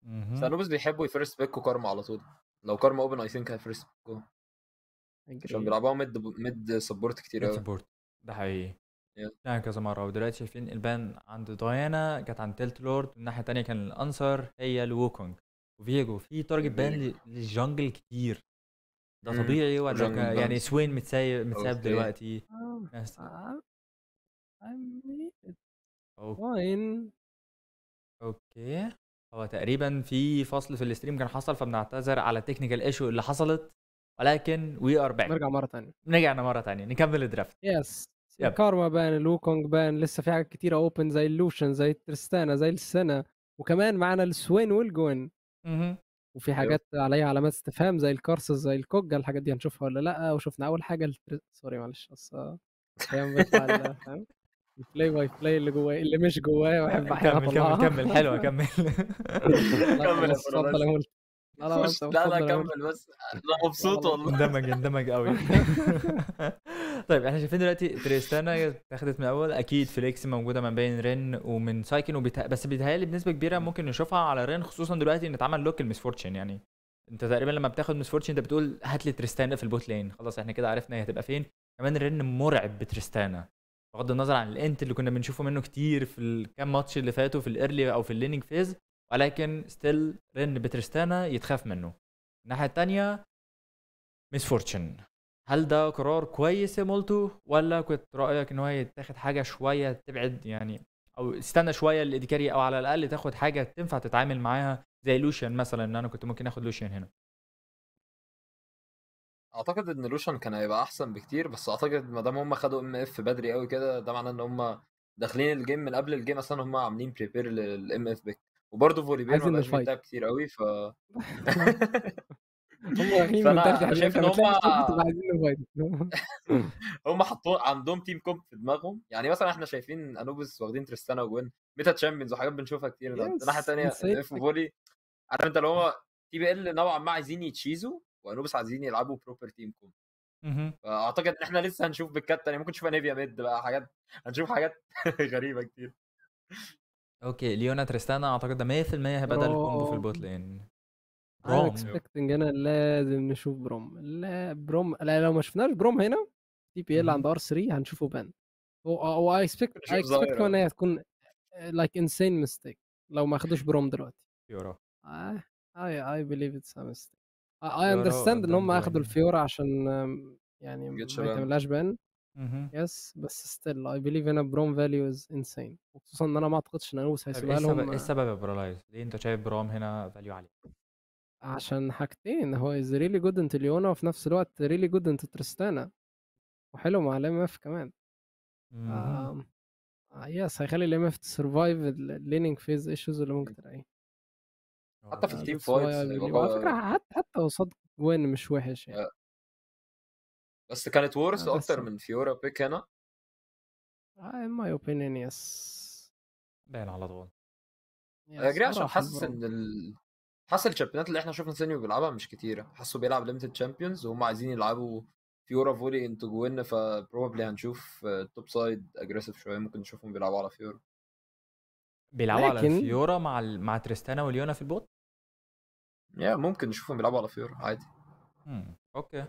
بس اها انوبis بيحبوا يفيرست بيكوا كارما على طول لو كارما اوبن اي ثينك هيفيرست بيكوا عشان agree. بيلعبوها ميد ميد سبورت كتير ميد قوي سبورت ده حقيقي Yeah. يعني كذا مرة ودلوقتي شايفين البان عند ديانا كانت عند تلت لورد والناحية التانية كان الأنسر هي الووكونج وفيجو في تارجت بان فيجو. ل- للجنجل كتير ده مم. طبيعي ولا جنجل كان- يعني بانز. سوين متسايب متساب أوكي. دلوقتي آه، ناس آه، I mean, it's أوكي. fine. اوكي هو تقريبا في فصل في الاستريم كان حصل فبنعتذر على التكنيكال ايشو اللي حصلت ولكن وي ار باك نرجع مرة تانية رجعنا مرة تانية نكمل الدرافت يس يب. كارما بان الوكونج بان لسه في حاجات كتيرة اوبن زي اللوشن زي ترستانا زي السنة وكمان معانا السوين والجوين مهم. وفي حاجات عليها علامات استفهام زي الكارسس زي الكوجا الحاجات دي هنشوفها ولا لا وشفنا اول حاجه التر... سوري معلش بس آه، احيانا بيطلع ال- فاهم البلاي باي بلاي اللي جواه اللي مش جواه واحب احيانا كمل كمل اطلعها كمل حلوة كمل لا كمل يا خلاص اتفضل فراس. يا مولت لا لا خش بس لا لا اتفضل يا مولت. كمل بس انا مبسوط والله اندمج اندمج قوي طيب احنا شايفين دلوقتي تريستانا اتاخدت من الاول اكيد فليكس موجوده ما بين رين ومن سايكن وبيته... بس بيتهيألي بنسبه كبيره ممكن نشوفها على رين خصوصا دلوقتي ان اتعمل لوك المس فورتشن يعني انت تقريبا لما بتاخد مس فورتشن انت بتقول هات لي تريستانا في البوت لين خلاص احنا كده عرفنا هي هتبقى فين كمان رين مرعب بتريستانا بغض النظر عن الانت اللي كنا بنشوفه منه كتير في الكام ماتش اللي فاتوا في الايرلي او في الليننج فيز ولكن ستيل رين بتريستانا يتخاف منه الناحيه الثانيه مس فورتشن هل ده قرار كويس يا مولتو ولا كنت رايك ان هو يتاخد حاجه شويه تبعد يعني او استنى شويه الاديكاري او على الاقل تاخد حاجه تنفع تتعامل معاها زي لوشيان مثلا ان انا كنت ممكن اخد لوشيان هنا اعتقد ان لوشان كان هيبقى احسن بكتير بس اعتقد ما دام هم خدوا ام اف بدري قوي كده ده معناه ان هم داخلين الجيم من قبل الجيم اصلا هم عاملين بريبير للام اف بيك وبرضه فولي بير ما عايزين بقاش الفايت. بيتلعب كتير قوي ف هم واخدين من فأنا- تحت أنا شايف إن فبتلاقي هم- الشوط بتبقى عايزين نفايت هم حطوا عندهم تيم كومب في دماغهم يعني مثلا احنا شايفين انوبis واخدين تريستانا وجوين ميتا تشامبيونز وحاجات بنشوفها كتير ده Yes, الناحيه الثانيه insane. اف فولي عارف انت اللي هو تي بي ال نوعا ما عايزين يتشيزوا وانوبس عايزين يلعبوا بروبر تيم كومب مهم. فاعتقد ان احنا لسه هنشوف بالكات تاني ممكن نشوف انيفيا ميد بقى حاجات هنشوف حاجات غريبه كتير اوكي ليونا تريستانا اعتقد ده 100% هيبقى ده الكومبو في البوت لين I'm بروم expecting انا لازم نشوف بروم لا بروم لا لو ما شفناش بروم هنا تي بي ال مهم. عند ار 3 هنشوفه بان هو اي اكسبكت نشوف اي اكسبكت ظاهرة. كمان هي هتكون لايك انسين ميستيك لو ما اخدوش بروم دلوقتي فيورا اي اي بليف اتس ا ميستيك اي فيورا اندرستاند ان قدام هم اخدوا جوين. الفيورا عشان um, يعني ما جيتش بان. يتعملهاش بان مهم. يس بس ستيل اي بليف هنا بروم فاليو از انسين وخصوصا ان انا ما اعتقدش ان انوس طيب ايه هيسيبها السبب لهم ايه السبب يا برالايز ليه انت شايف برام هنا فاليو عالي عشان حاجتين هو از ريلي جود انت ليونا وفي نفس الوقت ريلي جود انت تريستانا وحلو مع الام اف كمان مهم. آم، آه، يس هيخلي الام اف تسرفايف الليننج فيز ايشوز اللي ممكن تلاقيه حتى في آه، التيم that's why I فايتس believe. والله- وعلى فكره حتى حتى قصاد جوين مش وحش يعني بس كانت ورث آه، بس- اكتر من فيورا بيك هنا آه، in my opinion yes باين على طول اجري عشان صراحة حاسس البروم. ان ال... حاسس الشامبيونات اللي احنا شفنا سينيو بيلعبها مش كتيره حاسه بيلعب ليمتد تشامبيونز وهم عايزين يلعبوا فيورا فولي انتو جوين فبروبلي هنشوف توب سايد اجريسيف شويه ممكن نشوفهم بيلعبوا على فيورا بيلعبوا على لكن- فيورا مع ال... مع تريستانا وليونا في البوت يا ممكن نشوفهم بيلعبوا على فيورا عادي مم. اوكي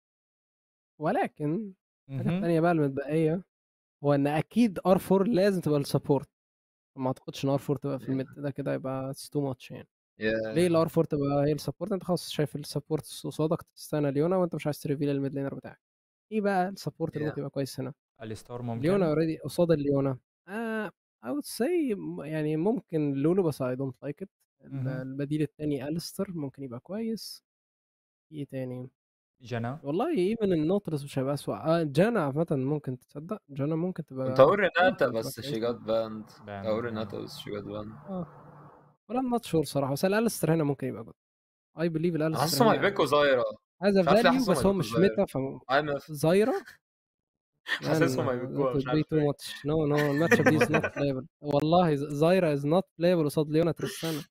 ولكن الحاجه مهم. الثانيه بقى المتبقيه هو ان اكيد ار 4 لازم تبقى السبورت ما اعتقدش ان ار 4 تبقى في الميد ده كده يبقى تو ماتش يعني يا ليه الار 4 تبقى هي السبورت انت خلاص شايف السبورت قصادك تستنى ليونا وانت مش عايز تريفيل الميد لينر بتاعك ايه بقى السبورت اللي Yeah. ممكن يبقى كويس هنا الستار ممكن ليونا اوريدي قصاد الليونا آه I would say م- يعني ممكن لولو بس I don't like it ال- مهم. البديل التاني ألستر ممكن يبقى كويس ايه تاني جنا والله ايفن النوترس مش هيبقى اسوء آه جانا عامة ممكن تصدق جانا ممكن تبقى كنت هقول ريناتا ممكن تبقى بس شي كويسة. جات باند باند، هقول آه. ريناتا بس شي جات باند اه ولا نوت شور صراحة بس الألستر هنا ممكن يبقى جود اي بليف الألستر حاسسهم هيبيكوا زايرا هذا مش عارف ليه فاليو حاسسهم بس هو هيبيكوا مش زايرا. ميتا ف اي ام اف زايرا حاسسهم هيبيكوها مش عارف تو ليه. ماتش نو نو الماتش اب دي از نوت بلايبل والله ز- زايرا از نوت بلايبل قصاد ليونا تريستانا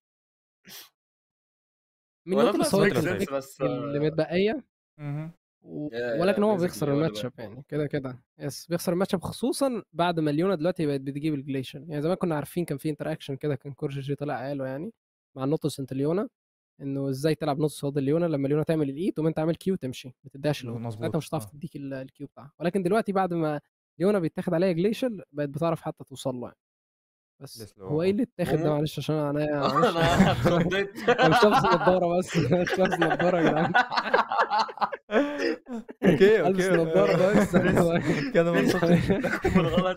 من ولا نوترس بس هو make يمكن sense، البيك بس اللي متبقية مهم. و... Yeah, ولكن هو basically بيخسر هو اللي الماتش اب بقى. يعني كده كده يس بيخسر الماتش اب خصوصا بعد ما ليونا دلوقتي بقت بتجيب الجليشن يعني زمان كنا عارفين كان في انتراكشن كده كان كورجي طلع قاله يعني مع النوتس انت ليونا انه ازاي تلعب نوتس قصاد الليونا لما ليونا تعمل الاي تقوم انت عامل كيو تمشي ما تديهاش الهوك مظبوط، ساعتها مش هتعرف آه. تديك ال- الكيو بتاعها ولكن دلوقتي بعد ما ليونا بيتاخد عليها جليشل بقت بتعرف حتى توصل له يعني بس لسه هو ايه اللي اتاخد ده مومو. معلش عشان انا معلش انا اتخضيت انا مش لابس نضاره بس مش لابس نضاره يا جدعان اوكي البس اوكي نضاره بس كان منطقي بالغلط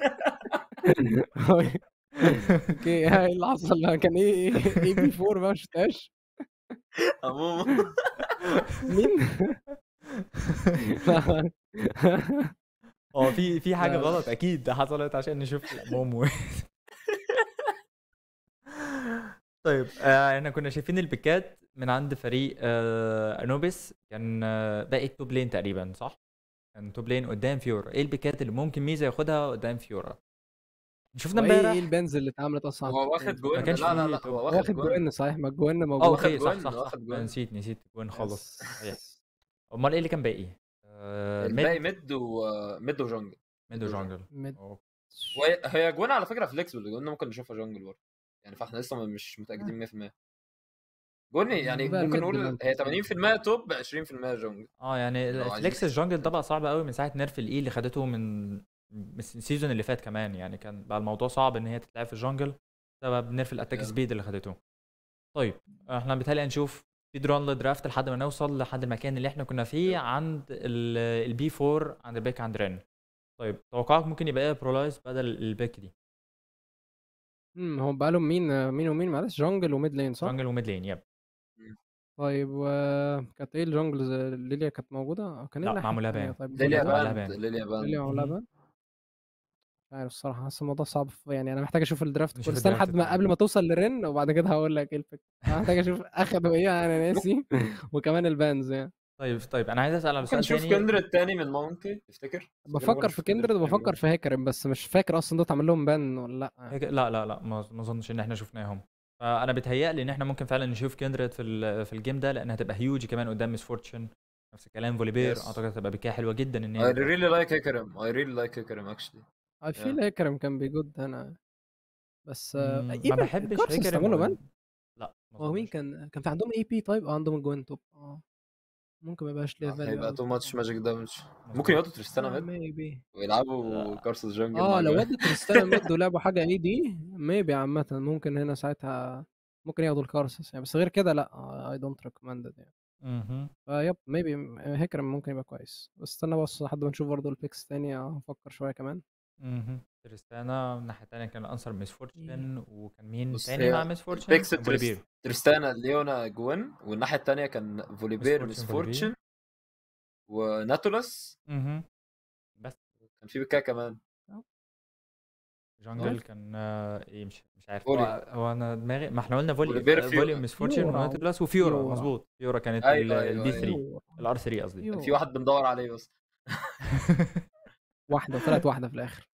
اوكي ايه اللي حصل كان ايه ايه ايه بي 4 بقى ما شفتهاش عموما مين؟ هو في في حاجه لا، لا. غلط اكيد حصلت عشان نشوف مومو طيب آه احنا كنا شايفين البيكات من عند فريق آه انوبيس كان آه باقي التوب لين تقريبا صح؟ كان توب لين قدام فيورا ايه البيكات اللي ممكن ميزه ياخدها قدام فيورا؟ شفنا هو ايه امبارح ايه البنز اللي اتعملت اصلا هو واخد جوين كانش لا لا فيه لا توب. هو واخد واخد جوين جوين صحيح ما الجوين اه موجود واخد اوكي صح جوين، صح صح واخد أنا جوين. نسيت نسيت جوين خالص يس. صحيح امال ايه اللي كان باقي؟ آه الباقي ميد ميد و ميد وجونجل ميد وجانجل ميد. أوكي. وهي هي جوين على فكره فليكسبل جوين ممكن نشوفها جونجل برضه يعني فاحنا لسه مش متاكدين 100% جون يعني بقى ممكن الميد نقول اللي هي 80% توب 20% جونجل اه يعني لو عايزين فليكس الجانجل ده بقى صعب قوي من ساعه نيرف الاي اللي خدته من من السيزون اللي فات كمان يعني كان بقى الموضوع صعب ان هي تتلعب في الجانجل بسبب نيرف الاتاك Yeah. سبيد اللي خدته طيب احنا بالتالي هنشوف في درون لدرافت لحد ما نوصل لحد المكان اللي احنا كنا فيه عند البي 4 عند البيك عند رين طيب توقعك ممكن يبقى ايه برولايز بدل البيك دي امم هو بقى لهم مين مين ومين معلش جونجل وميد لين صح؟ جانجل وميد لين يب طيب وكانت ايه الجونجلز ليليا كانت موجوده كان ايه لا، الناحية معمولها التانية بان. طيب ليليا معمولها باند بان. ليليا باند ليليا معمولها مهم. بان مش عارف الصراحه حاسس الموضوع صعب في- يعني انا محتاج اشوف الدرافت نشوف كله استنى الدرافت لحد ما بتاعه. قبل ما توصل لرن وبعد كده هقول لك ايه الفكره أنا محتاج اشوف اخدوا ايه انا ناسي وكمان البانز يعني طيب طيب انا عايز اسال على ممكن سؤال نشوف تاني كندر التاني من مونكي تفتكر؟ بفكر في كندرد وبفكر في هيكرم بس مش فاكر اصلا ده اتعمل لهم بان ولا لا هيك لا لا لا ما ما اظنش ان احنا شفناهم فانا بتهيألي ان احنا ممكن فعلا نشوف كندريد في ال- في الجيم ده لانها هتبقى هيوج كمان قدام مس فورتشن نفس الكلام فوليبير Yes. اعتقد هتبقى بكايه حلوه جدا ان I هي really like هيكرم I really like هيكرم actually اي فيل هيكرم كان بيجود هنا بس آه، مم، إيه ما بقى؟ بحبش الكارسس هيكرم استعملوا ولا- بان لا ما هو مين أظنش. كان كان في عندهم اي بي طيب اه عندهم الجوين توب اه ممكن ما يبقاش ليه فاليو هيبقى أوي. تو ماتش ماجيك دامج مظبوط. ممكن يقعدوا تريستانا آه، ميد maybe. ويلعبوا لا. كارسوس جونجل اه مع لو جوين. ودت كريستانا ميد ولعبوا حاجه اي دي ميبي عامه ممكن هنا ساعتها ممكن ياخدوا الكارسس يعني بس غير كده لا اي دونت ريكومند يعني مهم. فيب ميبي هيكرم ممكن يبقى كويس بس استنى بس لحد ما نشوف برضه البيكس تاني هفكر شويه كمان مهم. تريستانا من الناحيه الثانيه كان الانسر مس فورتشن وكان مين بص، تاني هي مع مس فورتشن بيكس فوليبير تريستانا ليونا جوين والناحيه الثانيه كان فوليبير مس مس فورتشن، فورتشن وناتولس مهم. بس كان في بكا كمان جانجل كان آه، ايه مش مش عارف فولي. هو, هو انا دماغي ما احنا قلنا فولي فوليبير آه، فيورا. فولي ومس فورتشن فيورا. وناتولس وفيورا فيورا. مظبوط فيورا كانت أيوة، أيوة، البي 3 يو- الار 3 قصدي يو. كان في واحد بندور عليه بس واحده طلعت واحده في الاخر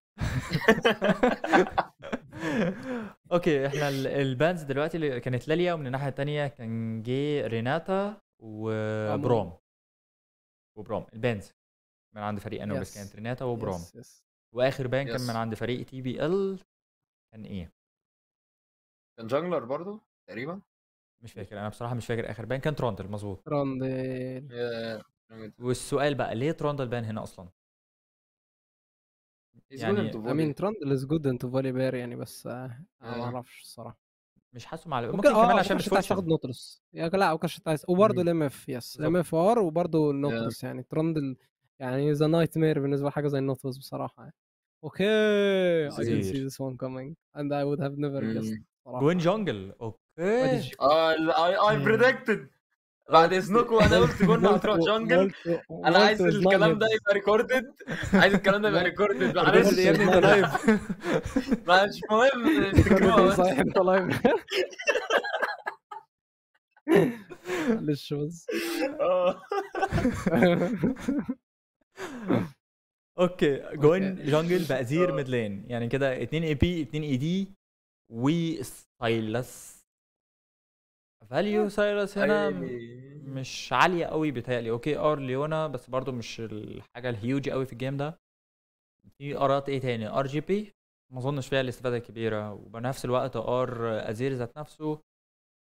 اوكي احنا ال- البانز دلوقتي اللي كانت لاليا ومن الناحيه الثانيه كان جي ريناتا وبروم وبروم البانز من عند فريق انوبيس Yes. كانت ريناتا وبروم يس يس واخر بان كان Yes. من عند فريق تي بي ال كان ايه كان جانجلر برضو تقريبا مش فاكر انا بصراحه مش فاكر اخر بان كان تروندل مظبوط راندل يا- والسؤال بقى ليه تروندل بان هنا اصلا He's يعني- good into I mean volley. تراندل از جود انتو فولي بير يعني بس آه، انا ما آه. اعرفش الصراحه مش حاسه مع ممكن, ممكن كمان اه عشان مش مش عايز تاخد فورتشن نوترس يعني لا ممكن عشان عايز وبرضه مم. الام اف يس بالظبط. الام اف ار وبرضه النوترس يعني تراندل يعني ذا نايت مير بالنسبه لحاجه زي النوترس بصراحه يعني اوكي I didn't see كتير. this one coming and I would have never مم. guessed صراحة. جوين جونجل اوكي What اه اي اي مم. بريدكتد بعد اذنكم انا قلت قلنا هتروح قلت- جونجل قلت- انا عايز قلت الكلام ده nuggets. يبقى ريكوردد عايز الكلام ده يبقى ريكوردد معلش يا ابني انت لايف مش مهم افتكروها بس. صحيح انت لايف معلش بس آه. اوكي جوين أوكي. جونجل بأزير آه. ميد لين يعني كده 2 اي بي 2 اي دي وستايلس فاليو سايلس هنا أي- مش عاليه قوي بيتهيألي اوكي ار ليونا بس برضو مش الحاجه الهيوج قوي في الجيم ده في ارات ايه تاني ار جي بي ما اظنش فيها الاستفاده الكبيره وبنفس الوقت ار ازير ذات نفسه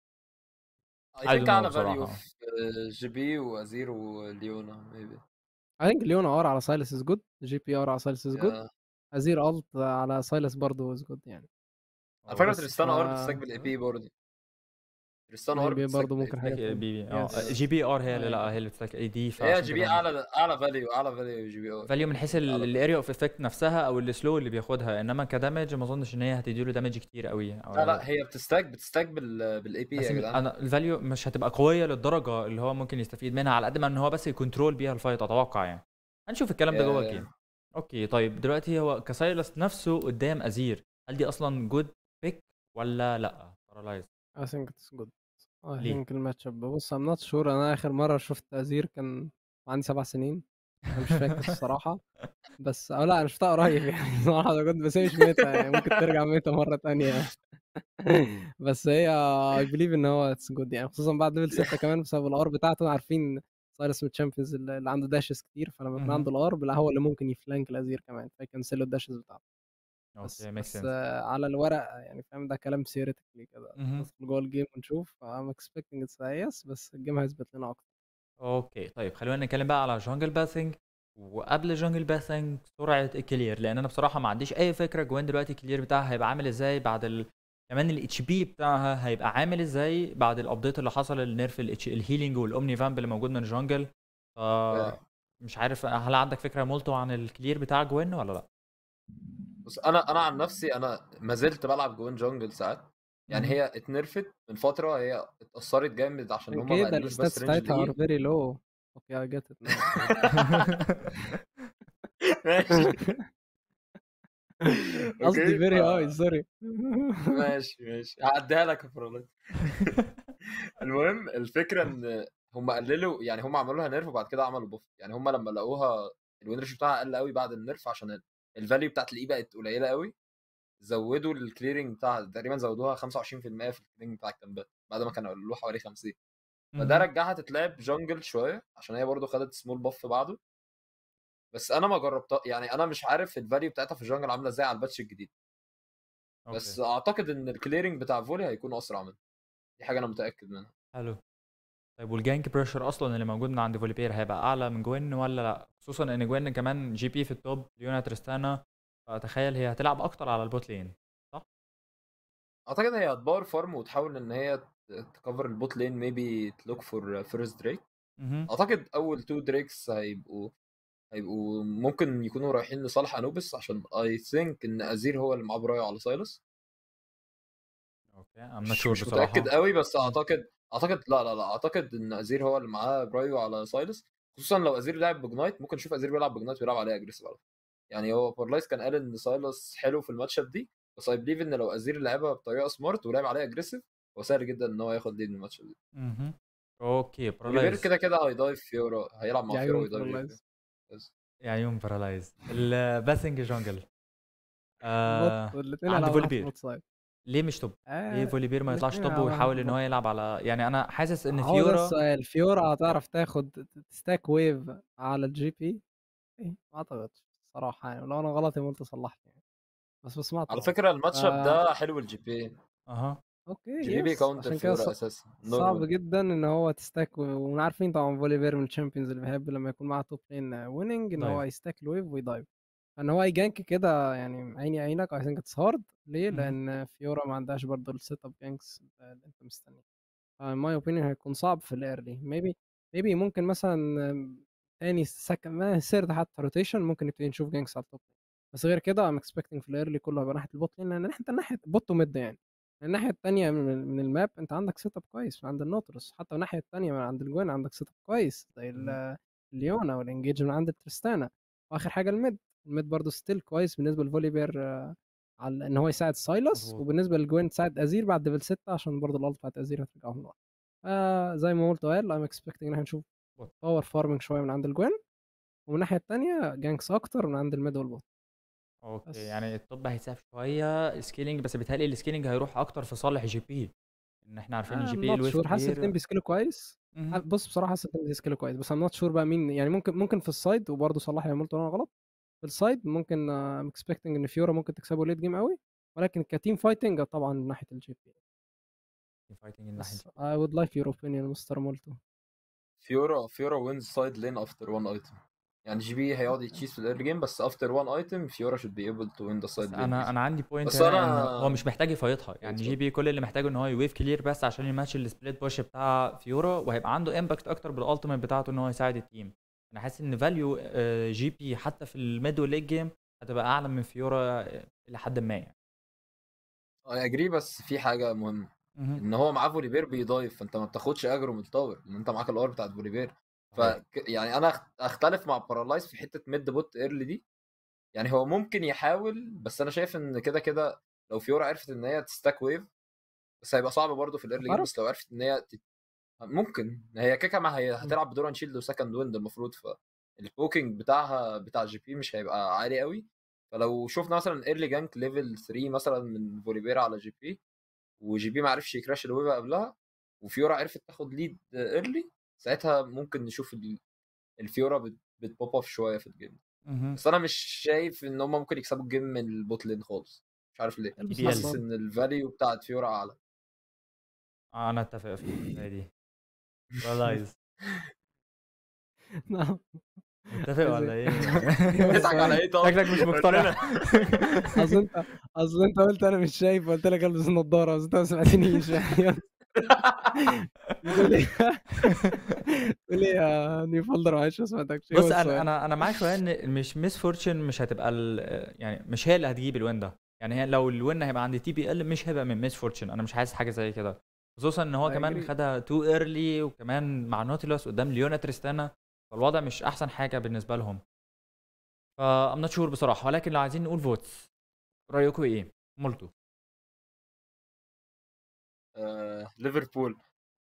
اي I ثينك don't know اعلى فاليو بصراحة. في جي بي وازير وليونا ميبي I think ليونا ار على سايلس از جود جي بي ار على سايلس از جود ازير الت على سايلس برضه از جود يعني على فكره بس تريستانا ف- ار بتستقبل الاي بي برضه تريستانا ار maybe برضه بتستقبل ممكن AP. حاجه بي تانية. بي اه Yes. جي بي ار هي اللي لا أيوة. هي اللي بتستك اي دي هي جي بي اعلى اعلى فاليو اعلى فاليو جي بي ار فاليو من حيث أعلى- الاريا اوف افكت نفسها او السلو اللي بياخدها انما كدامج ما اظنش ان هي هتديله دامج كتير قوي أو لا لا هي بتستاك بتستاك بال بالاي بي بس يا جدعان انا الفاليو مش هتبقى قويه للدرجه اللي هو ممكن يستفيد منها على قد ما ان هو بس يكنترول بيها الفايت اتوقع يعني هنشوف الكلام ده جوه Yeah. الجيم اوكي طيب دلوقتي هو كسايلس نفسه قدام ازير هل دي اصلا جود بيك ولا لا بارالايز I think it's good I ليه؟ think الماتش اب بص I'm not sure انا اخر مره شفت ازير كان عندي سبع سنين انا مش فاكر الصراحه بس او لا انا شفتها قريب يعني صراحه انا كنت بس هي مش ميتا يعني ممكن ترجع ميتا مره تانية بس هي اي بليف ان هو اتس جود يعني خصوصا بعد ليفل 6 كمان بسبب الار بتاعته عارفين سايرس من الشامبيونز اللي اللي عنده داشز كتير فلما يكون مهم. عنده الار لا هو اللي ممكن يفلانك الازير كمان فيكنسل الداشز بتاعته بس اوكي ميك بس سنس آه، على الورق يعني فاهم ده كلام ثيوريتيكلي كده مهم. ندخل جوه الجيم ونشوف I'm expecting it's a yes بس الجيم هيثبت لنا اكتر اوكي طيب خلونا نتكلم بقى على جونجل باثنج وقبل جونجل باثنج سرعه الكلير لان انا بصراحه ما عنديش اي فكره جوان دلوقتي الكلير بتاعها هيبقى عامل ازاي بعد ال... كمان الاتش بي بتاعها هيبقى عامل ازاي بعد الابديت اللي حصل النيرف الاتش الهيلينج والاومني فامب اللي موجود من جونجل ف مش عارف هل عندك فكره مولتو عن الكلير بتاع جوين ولا لا بص انا انا عن نفسي انا ما زلت بلعب جوين جونجل ساعات يعني مهم. هي اتنرفت من فتره هي اتاثرت جامد عشان عشان هم ما كده قالوش الستاتس بس رينج بتاعتها ار دقيق فيري لو اوكي اي جيت ات ماشي قصدي أوكي، فيري ف- هاي سوري ماشي ماشي هعديها لك يا فرولات المهم الفكره ان هم قللوا يعني هم عملوا لها نيرف وبعد كده عملوا بوف يعني هم لما لقوها الوين ريشيو بتاعها قل قوي بعد النيرف عشان الفاليو بتاعت الاي بقت قليله قوي زودوا الكليرنج بتاع تقريبا زودوها 25% في الكليرنج بتاع الكامبات بعد ما كانوا قالوا حوالي 50 فده رجعها تتلعب جونجل شويه عشان هي برضو خدت سمول باف بعده بس انا ما جربتها يعني انا مش عارف الفاليو بتاعتها في الجونجل عامله ازاي على الباتش الجديد بس أوكي. اعتقد ان الكليرنج بتاع فولي هيكون اسرع منه دي حاجه انا متاكد منها حلو طيب والجانك بريشر اصلا اللي موجود من عند فوليبير هيبقى اعلى من جوين ولا لا خصوصا ان جوين كمان جي بي في التوب ليونا تريستانا فتخيل هي هتلعب اكتر على البوت لين اعتقد هي هتباور فارم وتحاول ان هي تكفر البوت لين ميبي تلوك فور فيرست دريك مهم. اعتقد اول تو دريكس هيبقوا هيبقوا ممكن يكونوا رايحين لصالح انوبس عشان اي ثينك ان ازير هو اللي معاه برايو على سايلس اوكي ام نوت مش, شور مش بصراحه متاكد قوي بس اعتقد اعتقد لا لا لا اعتقد ان ازير هو اللي معاه برايو على سايلس خصوصا لو ازير لعب بجنايت ممكن نشوف ازير بيلعب بجنايت ويلعب عليه اجريسيف على فكرة. يعني هو بارلايز كان قال ان سايلس حلو في الماتش اب دي بس اي بليف ان لو ازير لعبها بطريقه سمارت ولعب عليه اجريسيف هو سهل جدا ان هو ياخد ليد من الماتش اب دي مهم. اوكي غير برالايز كده كده هيدايف فيورا هيلعب مع يا فيورا عيون ويدايف Paralyze. بس. يا عيون برالايز الباثنج جونجل آه الاثنين عند هيلعبوا فوليبير. على الفوت سايد ليه مش توب؟ ليه آه، فوليبير ما يطلعش الاتنين توب هيلعبوا ويحاول على ان هو يلعب على يعني انا حاسس ان هو ده فيورا السؤال فيورا هتعرف تاخد ستاك ويف على الجي بي إيه، ما اعتقدش صراحه يعني لو انا غلط يا قلت صلحت يعني بس بس ما على اعتقد فكره الماتش اب آه. ده حلو الجي بي اها اوكي جي بي يس كاونتر عشان كده فيورا ص- اساسا صعب normal. جدا ان هو تستاك و- وعارفين طبعا فوليفير من الشامبيونز اللي بيحب لما يكون معاه توب لين ويننج ان هو دايف. يستاك الويف ويدايف ان هو يجانك كده يعني عيني عينك اي ثينك اتس هارد ليه؟ مهم. لان فيورا ما عندهاش برضه السيت اب جانكس اللي انت مستنيه ماي اوبينيون هيكون صعب في الايرلي ميبي ميبي ممكن مثلا آم، تاني سكند ما سيرد حتى روتيشن ممكن نبتدي نشوف جانكس على التوب بس غير كده ام اكسبكتنج في الايرلي كله هيبقى ناحيه البوت لين لان ناحيه ناحيه بوت وميد يعني الناحيه الثانيه من, من الماب انت عندك سيت اب كويس من عند النوترس حتى الناحيه الثانيه من عند الجوين عندك سيت اب كويس زي ال- ليونا والانجيج من عند تريستانا واخر حاجه الميد الميد برضه ستيل كويس بالنسبه لفوليبير آه، على ان هو يساعد سايلس مظبوط. وبالنسبه للجوين تساعد ازير بعد ليفل 6 عشان برضه الالت بتاعت ازير هترجعهم لورا آه زي ما قلت قال ام اكسبكتنج ان احنا نشوف بوت. باور فارمنج شويه من عند الجوين ومن الناحيه الثانيه جانكس اكتر من عند الميد والبوت بس. اوكي يعني التوب هيساعد شويه سكيلينج بس بيتهيألي السكيلينج هيروح اكتر في صالح جي بي ان احنا عارفين الجي بي الويف شور حاسس كتير. الاثنين بيسكيلوا كويس مهم. بص بصراحه حاسس الاثنين بيسكيلوا كويس بس ام نوت شور بقى مين يعني ممكن ممكن في السايد وبرضه صلح لي لو قلت انا غلط في السايد ممكن ام اكسبكتنج ان فيورا ممكن تكسبه ليت جيم قوي ولكن كتيم فايتنج طبعا من ناحيه الجي بي فايتنج الناحيه بس دي I would like your opinion مستر مولتو فيورا فيورا وينز سايد لين افتر وان ايتم يعني جي بي هيقعد يتشيز في الايرلي جيم بس افتر وان ايتم فيورا should be able to win the بس side lane انا easy. انا عندي بوينت بس هنا أنا- إن هو مش محتاج يفايتها يعني بالظبط. جي بي كل اللي محتاجه ان هو يويف كلير بس عشان يماتش السبليت بوش بتاع فيورا وهيبقى عنده امباكت اكتر بالالتيميت بتاعته ان هو يساعد التيم انا حاسس ان فاليو جي بي حتى في الميد والليت جيم هتبقى اعلى من فيورا آه، الى حد ما يعني I agree بس في حاجه مهمه مهم. ان هو معاه فوليبير بيضايف فانت ما بتاخدش اجره من التاور لان انت معاك الار بتاعت فوليبير ف يعني انا أخ- اختلف مع بارالايز في حته ميد بوت ايرلي دي يعني هو ممكن يحاول بس انا شايف ان كده كده لو فيورا عرفت ان هي تستاك ويف بس هيبقى صعب برضه في الايرلي جيم عرف. بس لو عرفت ان هي تت... ممكن هي كيكا ما هي هتلعب بدوران شيلد وسكند ويند المفروض فالبوكينج بتاعها بتاع جي بي مش هيبقى عالي قوي فلو شفنا مثلا ايرلي جانك ليفل 3 مثلا من فوليبير على جي بي وجي بي ما عرفش يكراش الويف قبلها وفيورا عرفت تاخد ليد ايرلي ساعتها ممكن نشوف ال- الفيورا بت- بتبوب اوف شويه في الجيم مهم. بس انا مش شايف ان هم ممكن يكسبوا الجيم من البوت لين خالص مش عارف ليه البس TBL. حاسس نظارة. ان الفاليو بتاعت فيورا اعلى آه، انا اتفق في الحته دي بارالايز نعم متفق ولا ايه؟ بتضحك على ايه طب شكلك مش مقتنع اصل انت اصل انت قلت انا مش شايف قلت لك البس النضاره بس انت ما سمعتنيش يعني تقول لي تقول لي يا نيو فولدر معلش ما سمعتكش إيه بص هو انا السؤال؟ انا انا معاك شويه ان مش ميس فورتشن مش هتبقى ال- يعني مش هي اللي هتجيب الوين ده يعني هي لو الوين هيبقى عند تي بي ال مش هيبقى من ميس فورتشن انا مش حاسس حاجه زي كده خصوصا ان هو I كمان agree. خدها تو ايرلي وكمان مع نوتيلوس قدام ليونا تريستانا فالوضع مش احسن حاجه بالنسبه لهم فا ام نوت شور بصراحه ولكن لو عايزين نقول فوتس رايكم ايه مولتو آه، ليفربول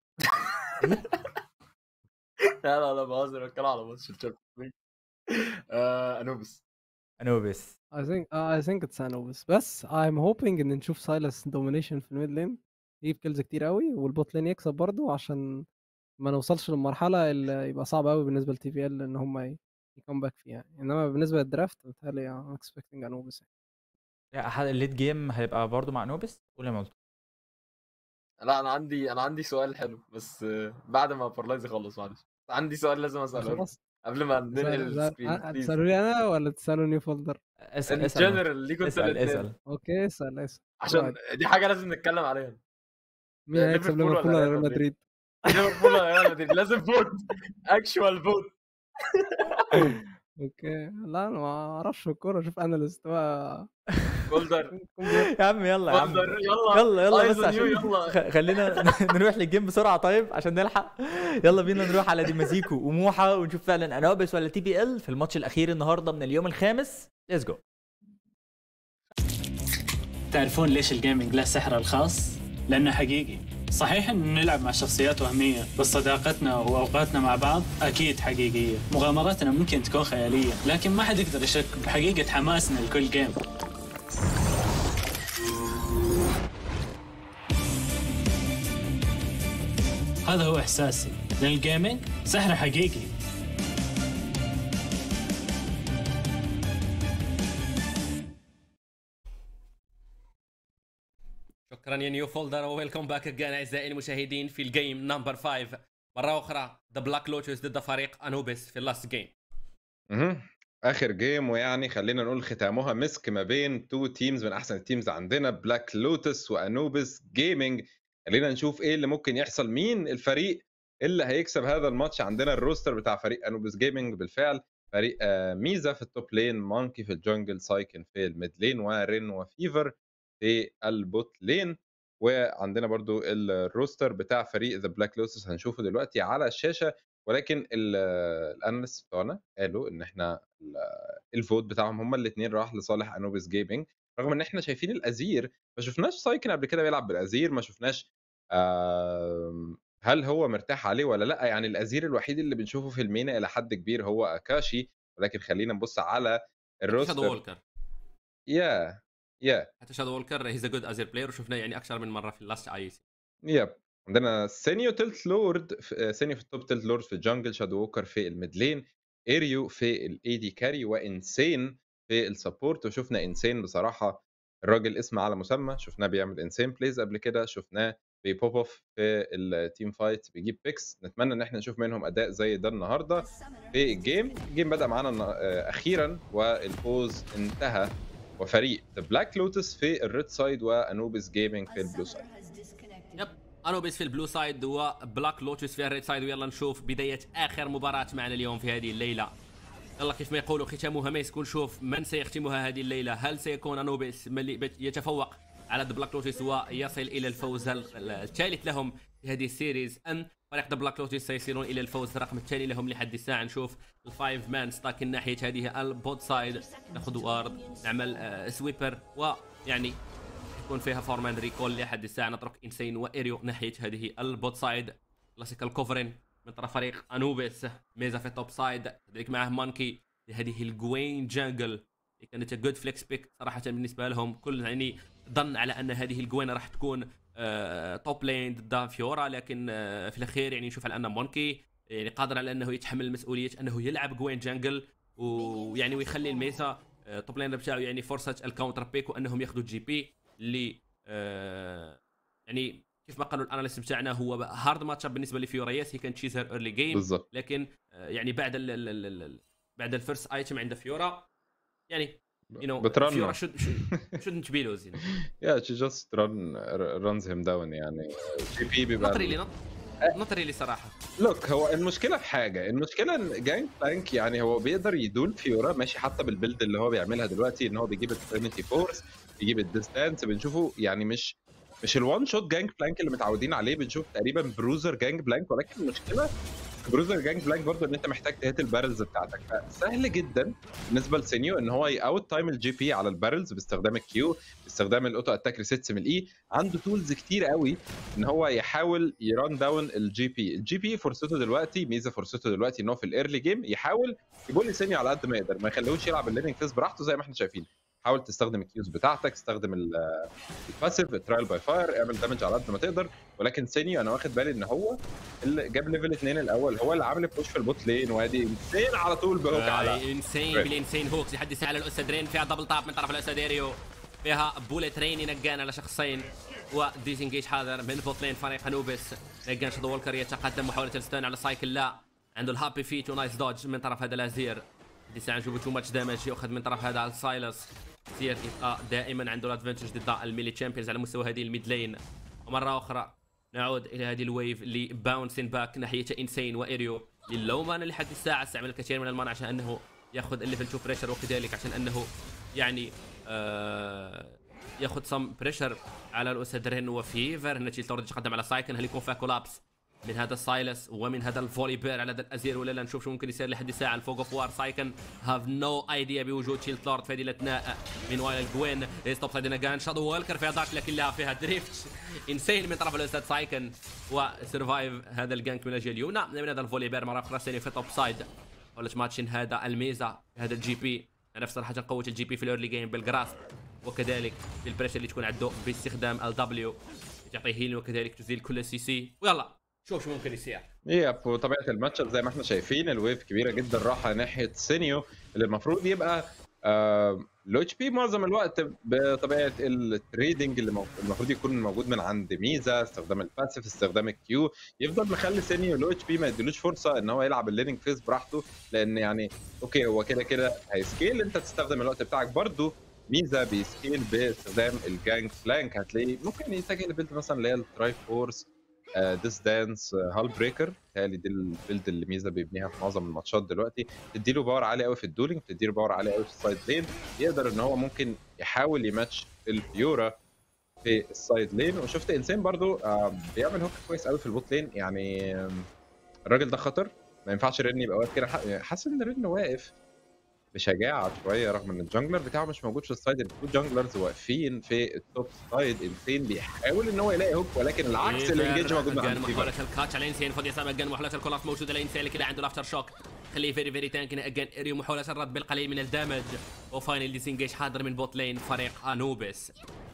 لا لا لا بهزر بتكلم على ماتش الشامبيونز ليج آه، انوبس انوبيس I think uh, I think it's Anubis بس I'm hoping ان نشوف سايلس دومينيشن في الميد لين يجيب كيلز كتير قوي والبوت لين يكسب برضه عشان ما نوصلش للمرحله اللي يبقى صعب قوي بالنسبه لتي في ال ان هم يكون باك فيها انما بالنسبه للدرافت بتهيألي I'm expecting Anubis يعني الليت جيم هيبقى برضو مع انوبيس قول يا مولتو لا انا عندي انا عندي سؤال حلو بس آه، بعد ما بارلايز يخلص معلش عندي سؤال لازم اساله لك خلاص قبل ما ننقل سأل- السكرين سأل- بليز تسألوا لي انا ولا تسألوا نيو فولدر؟ اسال ان اسال مولتو. جنرال ليكوا انتوا اسال الاثنين اسال اوكي اسأل اسأل عشان دي حاجه لازم نتكلم عليها مين هيكسب ليفربول ليفربول ولا ولا ريال ريال مدريد؟ مدريد؟ ليفربول ولا ريال مدريد لازم فوت اكشوال فوت اوكي لا انا ما اعرفش في الكوره شوف اناليست بقى فولدر يا عم يلا يا عم فولدر يلا يلا يلا Eyes بس on you، عشان يلا. خ- خلينا نروح للجيم بسرعه طيب عشان نلحق يلا بينا نروح على ديمازيكو وموحة ونشوف فعلا انوبيس ولا تي بي ال في الماتش الاخير النهارده من اليوم الخامس ليتس جو تعرفون ليش الجيمنج له سحره الخاص؟ لأنه حقيقي صحيح إن نلعب مع شخصيات وهمية بس صداقتنا وأوقاتنا مع بعض أكيد حقيقية مغامراتنا ممكن تكون خيالية لكن ما حد يقدر يشك بحقيقة حماسنا لكل جيم هذا هو إحساسي لأن الجيمنج سحر حقيقي شكرا يا نيو فولدر وويلكم باك اجين اعزائي المشاهدين في الجيم نمبر 5 مره اخرى ذا بلاك لوتشز ضد فريق انوبيس في اللاست جيم مهم. اخر جيم ويعني خلينا نقول ختامها مسك ما بين تو تيمز من احسن التيمز عندنا بلاك لوتس وانوبس جيمنج خلينا نشوف ايه اللي ممكن يحصل مين الفريق اللي هيكسب هذا الماتش عندنا الروستر بتاع فريق انوبس جيمنج بالفعل فريق آه، ميزا في التوب لين مونكي في الجنجل سايكن في الميد لين ورين وفيفر في البوت لين وعندنا برضو الروستر بتاع فريق ذا بلاك لوتس هنشوفه دلوقتي على الشاشه ولكن الاناليست بتوعنا قالوا ان احنا ال- الفوت بتاعهم هما الاثنين راح لصالح انوبيس جيمنج رغم ان احنا شايفين الازير ما شفناش سايكن قبل كده بيلعب بالازير ما شفناش آم، هل هو مرتاح عليه ولا لا يعني الازير الوحيد اللي بنشوفه في المينا الى حد كبير هو اكاشي ولكن خلينا نبص على شادو الروستر وولكر يا يا حتى شادو وولكر هيز ا جود ازير بلاير وشفناه يعني اكثر من مره في اللاست اي سي يب عندنا سينيو تلت لورد في- آه، سينيو في التوب تلت لورد في الجنجل شادو ووكر في الميد لين ايريو في الاي دي كاري وانسين في السبورت وشفنا انسين بصراحه الراجل اسم على مسمى شفناه بيعمل انسين بليز قبل كده شفناه بيبوب اوف في التيم فايت بيجيب بيكس نتمنى ان احنا نشوف منهم اداء زي ده النهارده في الجيم الجيم بدا معانا النا- آه، اخيرا والفوز انتهى وفريق ذا بلاك لوتس في الريد سايد وانوبيس جيمنج في البلو سايد يب انوبيس في البلو سايد وبلاك لوتس في الريد سايد ويلا نشوف بدايه اخر مباراه معنا اليوم في هذه الليله يلا كيف ما يقولوا ختامها مسك ونشوف من سيختمها هذه الليله هل سيكون انوبيس ملي بت- يتفوق على ذا بلاك لوتس ويصل الى الفوز ال- الثالث لهم في هذه السيريز ام فريق ذا بلاك لوتس سيصلون الى الفوز الرقم الثاني لهم لحد الساعه نشوف الفايف مان ستاك ناحيه هذه البوت سايد ناخذ وارد نعمل آه، سويبر ويعني يكون فيها فورمان ريكول لحد الساعه نترك انسين وايريو ناحيه هذه البوت سايد كلاسيكال كوفرين من طرف فريق انوبيس ميزا في التوب سايد كذلك معه مانكي لهذه الجوين جانجل اللي كانت جود فليكس بيك صراحه بالنسبه لهم كل يعني ظن على ان هذه الجوين راح تكون آه توب لين ضد فيورا لكن آه في الاخير يعني نشوف على ان مونكي يعني قادر على انه يتحمل مسؤوليه انه يلعب جوين جانجل ويعني ويخلي الميزا آه توب لين بتاعه يعني فرصه الكاونتر بيك وانهم ياخذوا الجي بي اللي آه يعني كيف ما قالوا الاناليست بتاعنا هو هارد ماتش بالنسبه لفيورا يس هي كانت تشيزر ايرلي جيم بالظبط لكن آه، يعني بعد ال ال ال ال بعد الفيرست ايتم عند فيورا يعني يو نو بترن فيورا شود شودنت بي لوز يا شي جاست رن رانز هيم داون يعني جي بي بيبقى نوت ريلي نوت ريلي صراحه لوك هو المشكله في حاجه المشكله ان جانج بلانك يعني هو بيقدر يدول فيورا ماشي حتى بالبيلد اللي هو بيعملها دلوقتي ان هو بيجيب الترينيتي فورس بيجيب الديستانس بنشوفه يعني مش مش الوان شوت جانج بلانك اللي متعودين عليه بنشوف تقريبا بروزر جانج بلانك ولكن المشكله في بروزر جانج بلانك برضه ان انت محتاج تهت البارلز بتاعتك فسهل جدا بالنسبه لسينيو ان هو ياوت تايم الجي بي على البارلز باستخدام الكيو باستخدام الاوتو اتاك ريسيتس من الاي عنده تولز كتير قوي ان هو يحاول يران داون الجي بي الجي بي فرصته دلوقتي ميزه فرصته دلوقتي ان هو في الايرلي جيم يحاول يبول سينيو على قد ما يقدر ما يخليهوش يلعب الليفنج فيس براحته زي ما احنا شايفين حاول تستخدم الكيوز بتاعتك استخدم ال- الباسيف الترايل باي فاير اعمل دامج على قد ما تقدر ولكن سينيو انا واخد بالي ان هو اللي جاب ليفل 2 الاول هو اللي عامل بوش في البوت لين وادي انسين على طول بهوك على انسين Right. بالانسين هوكس لحد الساعه على الاستاذ رين فيها دبل تاب من طرف الاستاذ ايريو فيها بوليت رين ينقان على شخصين وديزنجيج حاضر من بوت لين فريق انوبس نقان شادو وولكر يتقدم محاولة الستان على سايكل لا عنده الهابي فيت ونايس دوج من طرف هذا لازير هذه الساعه نشوفوا تو ماتش دامج ياخذ من طرف هذا السايلس سير يبقى دائما عنده الادفانتج ضد الميلي تشامبيونز على مستوى هذه الميد لين ومره اخرى نعود الى هذه الويف اللي باونسين باك ناحيه انسين وايريو للو مان لحد الساعه استعمل الكثير من المانا عشان انه ياخذ الليفل 2 بريشر وكذلك عشان انه يعني آه ياخذ سم بريشر على الاسد رين وفيفر نتيجه تورد يتقدم على سايكن هل يكون فيها كولابس من هذا السايلس ومن هذا الفولي بير على هذا الازير ولا لا نشوف شو ممكن يصير لحد الساعه الفوق اوف وار سايكن هاف نو ايديا بوجود شيلد لورد في هذه الاثناء من وايل الجوين ستوب سايد نجان شادو والكر فيها داش لكن لا فيها دريفت انسين من طرف الاستاذ سايكن وسرفايف هذا الجانك من اجل اليمنى من هذا الفولي بير مره اخرى سيني في توب سايد ولش ماتشين هذا الميزه هذا الجي بي نفس صراحه قوه الجي بي في الايرلي جيم بالجراسب وكذلك بالبريشر اللي تكون عنده باستخدام الدبليو تعطيه هيل وكذلك تزيل كل السي سي ويلا شوف شو ممكن يصير يب وطبيعه الماتش زي ما احنا شايفين الويف كبيره جدا راحه ناحيه سينيو اللي المفروض يبقى آه لو اتش بي معظم الوقت بطبيعه التريدنج اللي مو- المفروض يكون موجود من عند ميزا استخدام الباسيف استخدام الكيو يفضل مخلي سينيو لو اتش بي ما يديلوش فرصه ان هو يلعب الليننج فيس براحته لان يعني اوكي هو كده كده هيسكيل انت تستخدم الوقت بتاعك برضه ميزا بيسكيل باستخدام الجانج فلانك هتلاقيه ممكن يتجه لبيلد مثلا اللي هي التراي فورس ديس دانس هال بريكر تهيألي دي البيلد اللي ميزا بيبنيها في معظم الماتشات دلوقتي بتديله باور عالي قوي في الدولينج بتديله باور عالي قوي في السايد لين يقدر ان هو ممكن يحاول يماتش الفيورا في السايد لين وشفت انسان برضو آه، بيعمل هوك كويس قوي في البوت لين يعني آم، الراجل ده خطر ما ينفعش رن يبقى واقف كده ح- حاسس ان رن واقف بشجاعه شويه رغم ان الجانجلر بتاعه مش موجود في السايد التو جانجلرز واقفين في التوب سايد انسين بيحاول ان هو يلاقي هوك ولكن العكس الانجيج موجود مع كان الفيفر. محاولة الكاتش على انسين خذ يسام اجان محاولة الكولاس موجودة لانسين كده عنده الافتر شوك خليه فيري فيري تانك اجان اريو محاولة الرد بالقليل من الدامج وفاينل ديسنجيج حاضر من بوت لين فريق انوبس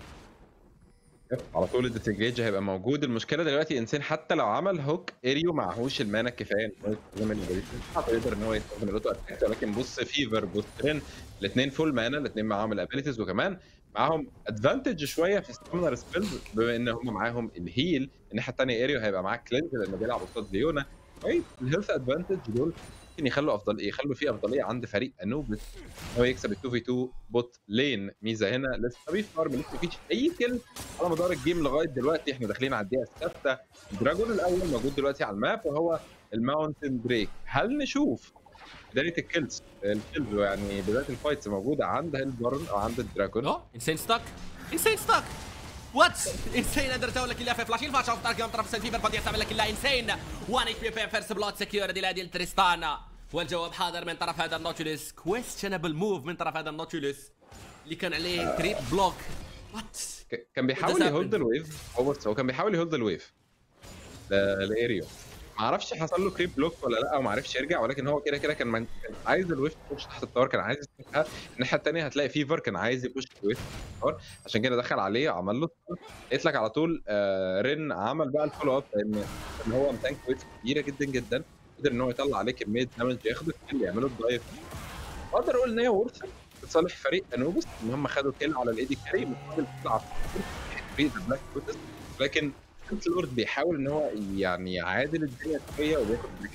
على طول الديسنجيج هيبقى موجود المشكله دلوقتي انسان حتى لو عمل هوك اريو معهوش المانا الكفايه ان هو يستخدم الابيليتيز حتى يقدر ان هو يستخدم الاوتو اتاك ولكن بص فيفر بص ترين الاثنين فول مانا الاثنين معاهم الابيليتيز وكمان معاهم ادفانتج شويه في ستامينر سبيلز بما ان هم معاهم الهيل الناحيه الثانيه اريو هيبقى معاه كلينج لانه بيلعب قصاد ليونا طيب الهيلث ادفانتج دول ممكن يخلوا افضل يخلوا في افضليه عند فريق انوبس هو يكسب ال 2 في 2 بوت لين ميزه هنا لسه في فارم لسه مفيش اي كل على مدار الجيم لغايه دلوقتي احنا داخلين على الدقيقه السادسه الدراجون الاول موجود دلوقتي على الماب وهو الماونتن دريك هل نشوف بدايه الكيلز الكيلز يعني بدايه الفايتس موجوده عند هيلبرن او عند الدراجون اوه انسين ستاك انسين ستاك وات انسين قدر تقول لك الا في فلاش الفاش اوف تارجت من طرف سلفيبر قد يعتمد لك الا انسين 1 اتش بي فيرست بلوت سكيور دي لادي تريستانا والجواب حاضر من طرف هذا النوتشوليس كويستشنبل موف من طرف هذا النوتشوليس اللي كان عليه كريب بلوك وات ك- كان بيحاول What يهولد happened? الويف هو بص هو كان بيحاول يهولد الويف ل- لاريو ما اعرفش حصل له كريب بلوك ولا لا او ما عرفش يرجع ولكن هو كده كده كان من... كان عايز الويف تخش تحت التاور كان عايز يستنها الناحيه الثانيه هتلاقي فيفر كان عايز يخش الويف تحت التاور عشان كده دخل عليه عمل له قلت لك على طول آه رين عمل بقى الفولو اب لان ان هو متانك ويف كبيره جدا جدا قدر ان هو يطلع عليه كميه دامج ياخد الكل يعملوا الدايف اقدر اقول ان هي ورثه لصالح فريق انوبس ان هم خدوا كيل على الايدي كاري مقابل تلعب فريق ذا بلاك لوتس لكن سنت لورد بيحاول ان هو يعني يعادل الدنيا شويه وبياخد بريك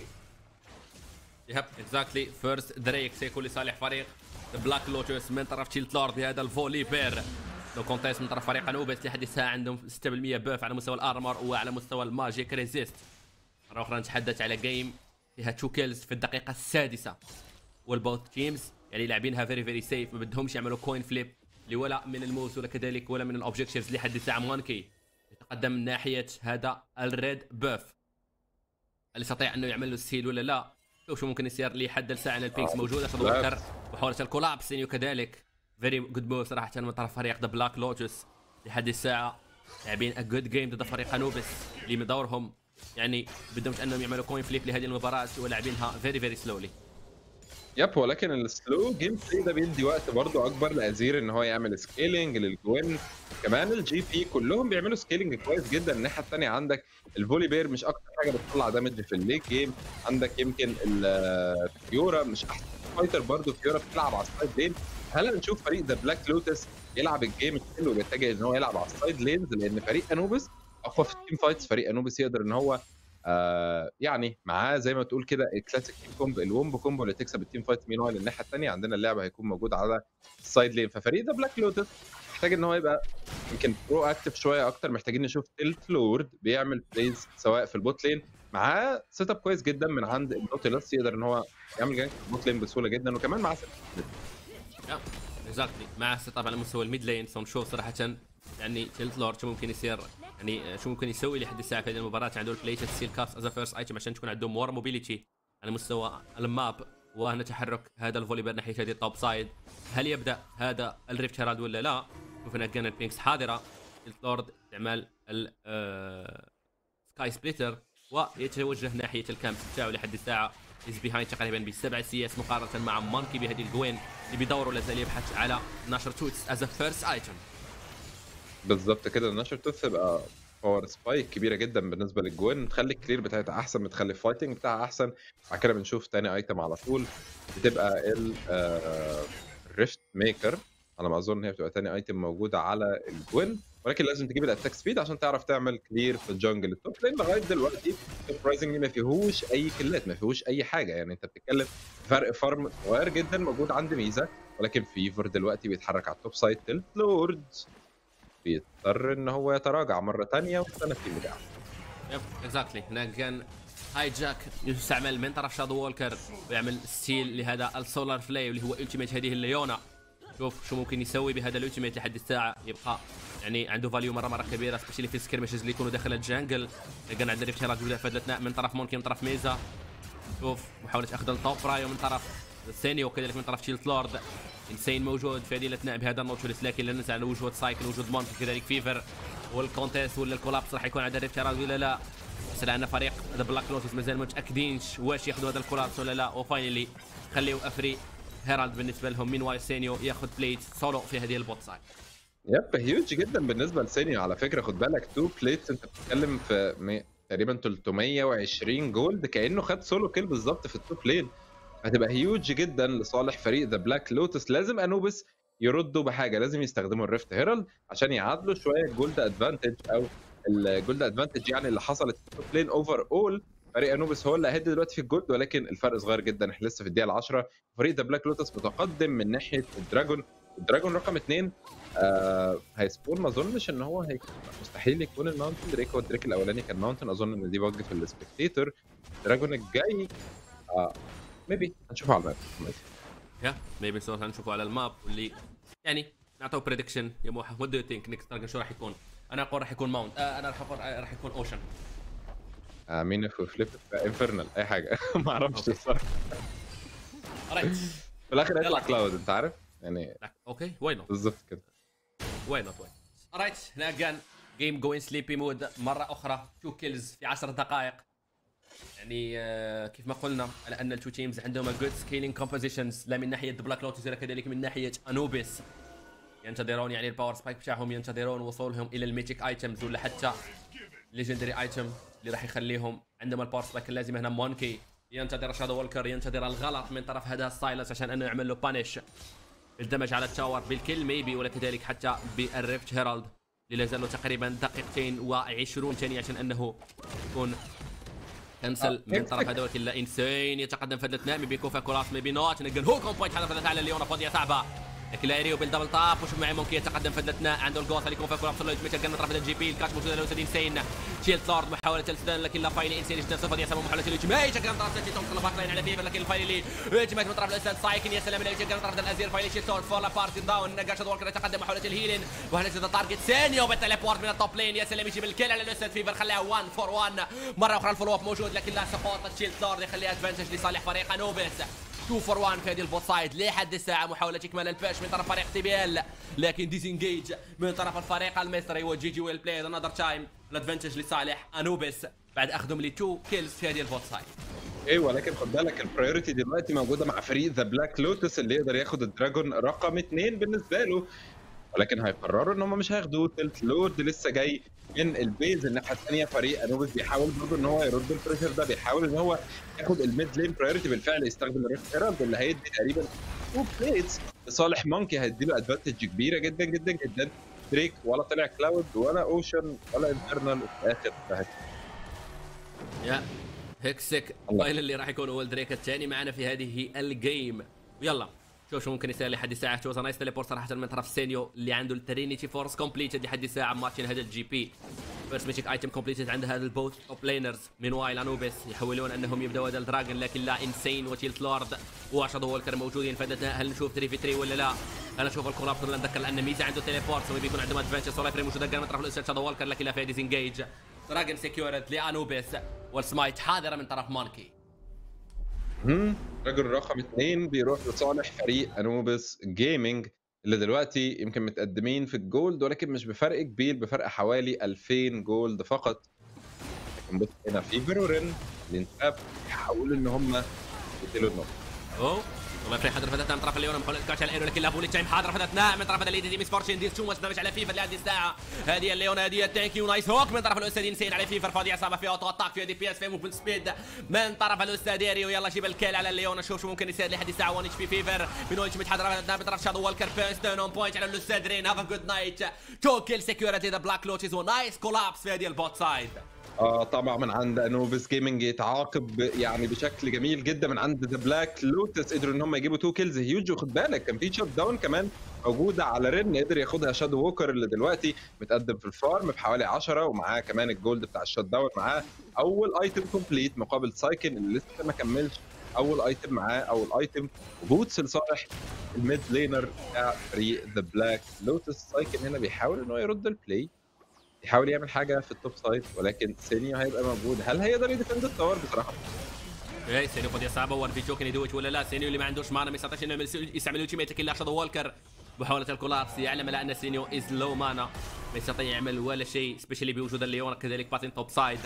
يب اكزاكتلي فيرست دريك سيكون لصالح فريق بلاك لوتوس من طرف تشيلت لورد بهذا الفولي بير لو كونتيست من طرف فريق انوبس لحد الساعه عندهم 6% بوف على مستوى الارمر وعلى مستوى الماجيك ريزيست مره اخرى نتحدث على جيم فيها تو كيلز في الدقيقه السادسه والبوث تيمز يعني لاعبينها فيري فيري سيف ما بدهمش يعملوا كوين فليب لولا من الموس ولا كذلك ولا من الاوبجكتيفز لحد الساعه مانكي يتقدم من ناحيه هذا الريد بوف هل يستطيع انه يعمل له ستيل ولا لا؟ شوف شو ممكن يصير لحد الساعه ان البيكس موجوده عشان لا. ووكر محاوله الكولابس سينيو كذلك فيري جود موف صراحه من طرف فريق ذا بلاك لوتس لحد الساعه لاعبين ا جود جيم ضد فريق انوبس اللي من دورهم يعني بدهمش انهم يعملوا كوين فليب لهذه المباراه ولاعبينها فيري فيري سلولي يب ولكن السلو جيم بلاي ده بيدي وقت برضه اكبر لازير ان هو يعمل سكيلينج للجوين كمان الجي بي كلهم بيعملوا سكيلينج كويس جدا الناحيه الثانيه عندك الفولي بير مش اكتر حاجه بتطلع دامج في الليك جيم عندك يمكن ال- فيورا مش احسن فايتر برضه فيورا بتلعب على السايد لين هل هنشوف فريق ذا بلاك لوتس يلعب الجيم الحلو ويتجه ان هو يلعب على السايد لينز لان فريق انوبس اقوى في التيم فايتس فريق انوبس يقدر ان هو آه يعني معاه زي ما تقول كده الكلاسيك تيم كومبو الومبو كومبو اللي تكسب التيم فايت مين وايل الناحيه الثانيه عندنا اللعبه هيكون موجود على السايد لين ففريق ذا بلاك لوتس محتاج ان هو يبقى يمكن برو اكتف شويه اكتر محتاجين نشوف تيلت لورد بيعمل بلايز سواء في البوت لين معاه سيت اب كويس جدا من عند النوتيلس يقدر ان هو يعمل جانك في البوت لين بسهوله جدا وكمان معاه set up. اكزاكتلي مع سيت اب على مستوى الميد لين سنشوف صراحه يعني تيلت لورد شو ممكن يصير يعني شو ممكن يسوي لحد الساعه في هذه المباراه عنده البلاي ستيل كاست از فيرست ايتم عشان تكون عندهم مور موبيليتي على مستوى الماب وهنا تحرك هذا الفولي بير ناحيه هذه التوب سايد هل يبدا هذا الريفت هيرالد ولا لا؟ شوفنا كان البينكس حاضره تيلت لورد استعمال ال آه، سكاي سبليتر ويتوجه ناحيه الكامب بتاعه لحد الساعه از بيهايند تقريبا بسبع سي اس مقارنه مع مانكي بهذه الجوين اللي بيدوروا لازال يبحث على نشر توتس از فيرست ايتم بالظبط كده النشر توث تبقى باور سبايك كبيره جدا بالنسبه للجوين تخلي الكلير بتاعتها احسن بتخلي الفايتنج بتاعها احسن بعد كده بنشوف تاني ايتم على طول بتبقى الريفت ميكر على ما اظن هي بتبقى تاني ايتم موجوده على الجوين ولكن لازم تجيب الاتاك سبيد عشان تعرف تعمل كلير في الجنجل التوب لين لغايه دلوقتي سربرايزنجلي ما فيهوش اي كلات ما فيهوش اي حاجه يعني انت بتتكلم فرق فارم صغير جدا موجود عند ميزه ولكن فيفر دلوقتي بيتحرك على التوب سايد تلت لورد بيضطر ان هو يتراجع مره ثانيه واستنى التيم بتاعه يب اكزاكتلي هناك كان هاي جاك يستعمل من طرف شادو وولكر ويعمل ستيل لهذا السولار فلاي اللي هو التيميت هذه الليونا شوف شو ممكن يسوي بهذا الالتيميت لحد الساعه يبقى يعني عنده فاليو مره مره كبيره سبيشلي في السكرمشز اللي يكونوا داخل الجانجل لقينا عندنا ريفت هيرالد فدلتنا من طرف مونكي من طرف ميزا شوف محاوله اخذ التوب رايو من طرف سيني وكذلك من طرف شيلت لورد انسين موجود في هذه الاثناء بهذا النوتشوليس لكن لا ننسى عن وجود سايكل وجود مونكي كذلك فيفر والكونتيست ولا الكولابس راح يكون عند الريفت هيرالد ولا لا بس لان فريق ذا بلاك لوتس مازال متاكدينش واش ياخذوا هذا الكولابس ولا لا وفاينلي خليوا افري هيرالد بالنسبه لهم مين واي سينيو ياخذ بليت سولو في هذه البوت سايد يب هيوج جدا بالنسبه لسينيو على فكره خد بالك تو بليتس انت بتتكلم في مي- تقريبا 320 جولد كانه خد سولو كيل بالظبط في التوب لين هتبقى هيوج جدا لصالح فريق ذا بلاك لوتس لازم انوبس يردوا بحاجه لازم يستخدموا الريفت هيرالد عشان يعادلوا شويه الجولد ادفانتج او الجولد ادفانتج يعني اللي حصلت في التوب لين اوفر اول فريق انوبس هو اللي هيد دلوقتي في الجولد ولكن الفرق صغير جدا احنا لسه في الدقيقه 10 فريق ذا بلاك لوتس متقدم من ناحيه الدراجون الدراجون رقم اثنين آه هيسبون ما اظنش ان هو هي مستحيل يكون الماونتن دريك هو الدريك الاولاني كان ماونتن اظن ان دي بج في السبكتيتور الدراجون الجاي آه ميبي هنشوفه على الماب يا ميبي صوت هنشوفه على الماب واللي يعني نعطوه بريدكشن يا موحى وات دو يو ثينك نيكست دراجون شو راح يكون؟ انا اقول راح يكون ماونت آه انا راح اقول راح يكون اوشن آه مين في فليب انفرنال اي حاجه ما اعرفش أوكي. الصراحه رايت في الاخر هيطلع يلا. كلاود انت عارف يعني اوكي واي نوت بالظبط كده واي نوت واي رايت ناجان جيم جوين سليبي مود مره اخرى تو كيلز في 10 دقائق يعني آه، كيف ما قلنا على ان التو تيمز عندهم جود سكيلينج كومبوزيشنز لا من ناحيه بلاك لوتس ولا كذلك من ناحيه انوبيس ينتظرون يعني الباور سبايك بتاعهم ينتظرون وصولهم الى الميتيك ايتمز ولا حتى ليجندري ايتم اللي راح يخليهم عندهم الباور سبايك اللازمه هنا مونكي ينتظر شادو وولكر ينتظر الغلط من طرف هذا السايلس عشان انه يعمل له بانش الدمج على التاور بالكل ميبي ولا كذلك حتى بالريفت هيرالد اللي لا زالوا تقريبا دقيقتين و20 ثانيه عشان انه يكون كنسل من طرف هذا ولكن لا انسين يتقدم فدلتنا ميبي كوفا كولاس ميبي نوت نقل هو كومبوينت على فدلت على ليونا فاضيه صعبه لكن لا يريو بالدبل تاب وشوف معي ممكن يتقدم فدلتنا عنده الجوث اللي كوفا كولاس اللي يتمشى من طرف الجي بي الكاش موجوده لو سدين سين شيلد لورد محاوله السدان لكن لا فايلي انسين جدا صفر يسمى محاوله الهجوم اي شكل من طرف تونك باك لاين على فيفر لكن الفايلي هجمت من طرف الاستاذ سايكن يا سلام عليك من طرف الازير فايلي شيلد لورد فول ابارت داون نقاش وولكر يتقدم محاوله الهيلين وهلجة التارجت سينيو بالتليبورت من التوب لين يا سلام يجيب الكل على الاستاذ فيفر خليها 1 فور 1 مره اخرى الفولو اب موجود لكن لا سبورت الشيلد لورد يخليها ادفانتج لصالح فريق انوبيس 2 فور 1 في هذه البوت سايد لحد الساعه محاوله اكمال الباش من طرف فريق تي بي ال لكن ديزنجيج من طرف الفريق المصري وجي جي ويل بلاي انذر تايم الادفانتج لصالح انوبيس بعد اخذهم ل 2 كيلز في هذه البوت سايد ايه ولكن خد بالك البرايورتي دلوقتي موجوده مع فريق ذا بلاك لوتس اللي يقدر ياخد الدراجون رقم اثنين بالنسبه له ولكن هيقرروا ان هم مش هياخدوه تلت لورد لسه جاي من البيز الناحيه الثانيه فريق انوبيس بيحاول برضه ان هو يرد البريشر ده بيحاول ان هو ياخد الميد لين برايورتي بالفعل يستخدم الريفت هيرالد اللي هيدي تقريبا تو بليتس لصالح مونكي هيدي له ادفانتج كبيره جدا جدا جدا دريك ولا طلع كلاود ولا اوشن ولا انترنال وفي الاخر فهت- يا هيكسك الله. فايل اللي راح يكون هو الدريك الثاني معنا في هذه الجيم ويلا شوف شو ممكن يصير لحد الساعه شوف نايس تليبورت صراحه من طرف سينيو اللي عنده الترينيتي فورس كومبليتد لحد الساعه ماتشين هذا الجي بي فيرست ميتشك ايتم كومبليتد عند هذا البوث توب لينرز من وايل انوبيس يحاولون انهم يبداوا هذا الدراجون لكن لا انسين وتيلت لورد وشادو وولكر موجودين فدتنا هل نشوف 3 في 3 ولا لا؟ هل نشوف الكولابس ولا نتذكر لان ميزه عنده تليبورت سوي بيكون عندهم ادفانتج ولا فريم موجود من طرف الاستاذ شادو وولكر لكن لا في ديزنجيج دراجون سكيورد لانوبيس والسمايت حاضره من طرف مونكي مم. رجل رقم اثنين بيروح لصالح فريق انوبس جيمنج اللي دلوقتي يمكن متقدمين في الجولد ولكن مش بفرق كبير بفرق حوالي 2000 جولد فقط لكن بص هنا فيفر ورين الانتاب يحاولوا ان هم يقتلوا النقطه اوه والله فريق حضر فتاتنا من طرف الليون محاولة الكاتش على الايرو لكن لا بولي تايم حاضر فتاتنا من طرف هذا اللي ميس فورشين ديز شو دمج على فيفا لهذه الساعة هذه الليون هذه التانكي ونايس هوك من طرف الاستاذ انسين على فيفا فاضي عصابة في اوتو اتاك في دي بي اس في موفمنت سبيد من طرف الاستاذ ايريو يلا جيب الكيل على الليون شوف شو ممكن يصير لحد الساعة 1 اتش بي فيفر من وجه متحضر فتاتنا من طرف شادو والكر بيرستون اون بوينت على الاستاذ رين هاف ا جود نايت تو كيل سكيورتي ذا بلاك لوتشز ونايس كولابس في هذه البوت سايد اه طبعا من عند انوبس جيمنج يتعاقب ب- يعني بشكل جميل جدا من عند ذا بلاك لوتس قدروا ان هم يجيبوا تو كيلز هيوج وخد بالك كان في شوت داون كمان موجوده على رن قدر ياخدها شادو ووكر اللي دلوقتي متقدم في الفارم بحوالي 10 ومعاه كمان الجولد بتاع الشوت داون معاه اول ايتم كومبليت مقابل سايكن اللي لسه ما كملش اول ايتم معاه اول ايتم وبوتس لصالح الميد لينر بتاع فريق ذا بلاك لوتس سايكن هنا بيحاول ان هو يرد البلاي يحاول يعمل حاجه في التوب سايد ولكن سينيو هيبقى موجود هل هيقدر يديفند التاور بصراحه اي سينيو قد صعبه ون في جو كان يدوش ولا لا سينيو اللي ما عندوش مانا ما يستطيعش انه يعمل- يستعمل التيميت الا شادو وولكر محاولة الكولابس يعلم على ان سينيو از لو مانا ما يستطيع يعمل ولا شيء سبيشالي بوجود الليون كذلك باتين توب سايد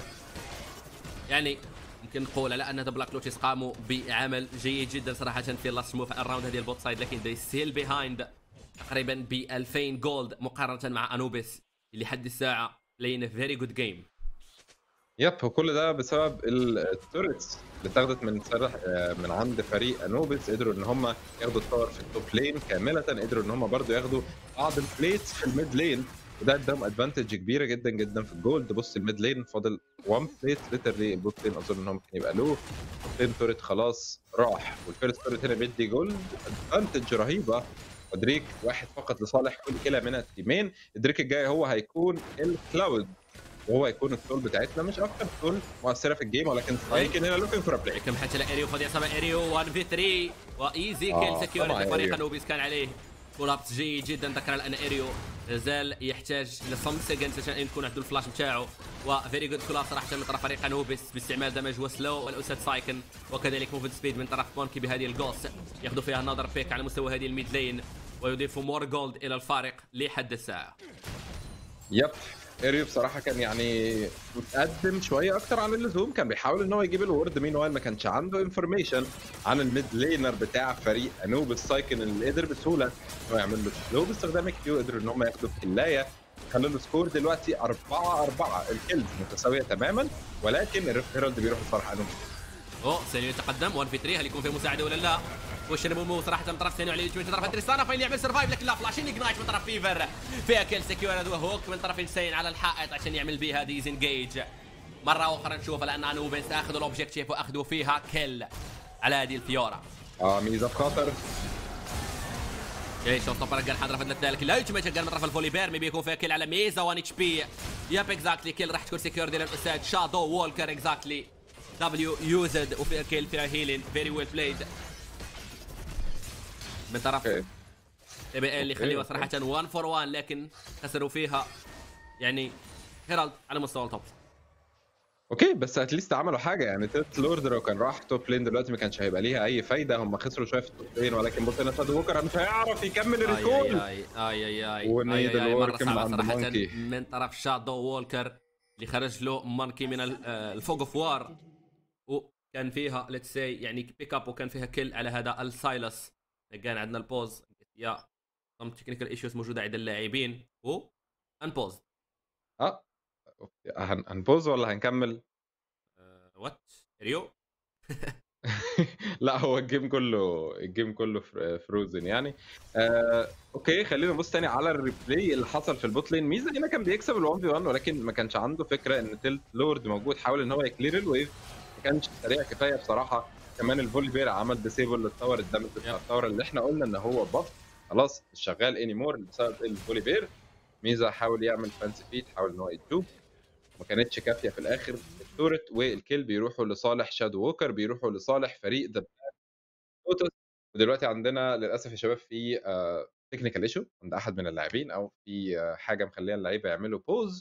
يعني ممكن نقول على ان ذا بلاك لوتشز قاموا بعمل جيد جدا صراحه في اللاست موف الراوند هذه البوت سايد لكن they still behind تقريبا ب 2000 جولد مقارنه مع انوبيس اللي حد الساعه playing a very good game يب وكل ده بسبب التورتس اللي اتاخدت من سرح آه، من عند فريق انوبيس قدروا ان هم ياخدوا التاور في التوب لين كامله قدروا ان هم برضو ياخدوا بعض البليتس في الميد لين وده اداهم ادفانتج كبيره جدا جدا في الجولد بص الميد لين فاضل 1 بليت ليترلي البوت لين اظن ان هو ممكن يبقى له لين تورت خلاص راح والفيرست تورت هنا بيدي جولد ادفانتج رهيبه ودريك واحد فقط لصالح كل كلا من التيمين الدريك الجاي هو هيكون الكلاود وهو هيكون التول بتاعتنا مش اكتر تول مؤثره في الجيم ولكن سايكن هنا لوكينج فور بلاي كم حكى لاريو خذ يا اريو 1 في 3 وايزي آه، كيل سكيور طبعاً فريق إيريو. انوبيس كان عليه بول ابس جيد جدا ذكر الان اريو زال يحتاج لصم سكندز عشان يكون عنده الفلاش بتاعه وفيري جود كولاب صراحه من طرف فريق انوبيس باستعمال دمج وسلو والاسد سايكن وكذلك موفمنت سبيد من طرف مونكي بهذه الجوست ياخذوا فيها نظر بيك على مستوى هذه الميد لين ويضيف مور جولد الى الفارق لحد الساعه يب اريو بصراحه كان يعني متقدم شويه اكتر عن اللزوم كان بيحاول ان هو يجيب الورد مين وايل ما كانش عنده انفورميشن عن الميد لينر بتاع فريق انوبيس سايكن اللي قدر بسهوله ان هو يعمل له سلو باستخدام الكيو قدروا ان هم ياخدوا الكلايه خلوا السكور دلوقتي 4 4 الكيلز متساويه تماما ولكن الريف هيرالد بيروح لصالح انوبيس اوه سينيو يتقدم 1 في 3 هل يكون في مساعده ولا لا؟ وش مو صراحه من طرف سينيو على اليمين من طرف تريستانا فاين يعمل سرفايف لكن لا فلاشين اجنايت من طرف فيفر فيها كيل سكيور وهوك من طرف انسين على الحائط عشان يعمل بيها ديزنجيج مره اخرى نشوف الان انوبيس اخذوا الاوبجيكتيف واخذوا فيها كيل على هذه الفيورا اه ميزه في خطر ايش طبعا قال حضر فضلت ذلك لا يجمع قال من طرف الفولي بير مي بيكون فيها كيل على ميزا 1 اتش بي يب اكزاكتلي كيل راح تكون سكيور ديال الاستاذ شادو وولكر اكزاكتلي دبليو يوزد وفيها كيل فيها هيلين فيري ويل بلايد من طرف اوكي تي بي اللي أوكي، يخليها أوكي. صراحه 1 فور 1 لكن خسروا فيها يعني هيرالد على مستوى التوب اوكي بس اتليست عملوا حاجه يعني تيت لورد لو كان راح توب لين دلوقتي ما كانش هيبقى ليها اي فايده هم خسروا شويه في التوب لين ولكن بص هنا شادو ووكر مش هيعرف يكمل اي الريكول اي اي اي اي ونيد اي اي مره الورك من صعبه عند صراحه مونكي. من طرف شادو وولكر اللي خرج له مونكي من ال- آه، الفوق اوف وار وكان فيها ليتس سي يعني بيك اب وكان فيها كل على هذا السايلس كان عندنا البوز يا some technical issues موجوده عند اللاعبين و انبوز اه أوكي. هن- هنبوز ولا هنكمل؟ وات ريو لا هو الجيم كله الجيم كله فروزن يعني آه، اوكي خلينا نبص تاني على الريبلاي اللي حصل في البوت لين ميزا هنا كان بيكسب ال 1 في 1 ولكن ما كانش عنده فكره ان تيلت لورد موجود حاول ان هو يكلير الويف ما كانش سريع كفايه بصراحه كمان الفولي بير عمل ديسيبل للتاور الدمج بتاع يب. التاور اللي احنا قلنا ان هو بف خلاص مش شغال اني مور بسبب الفولي بير ميزا حاول يعمل فانسي فيت حاول ان هو يتوب ما كانتش كافيه في الاخر التورت والكيل بيروحوا لصالح شادو ووكر بيروحوا لصالح فريق ذا لوتس ودلوقتي عندنا للاسف يا شباب في تكنيكال ايشو عند احد من اللاعبين او في آه، حاجه مخليه اللعيبه يعملوا بوز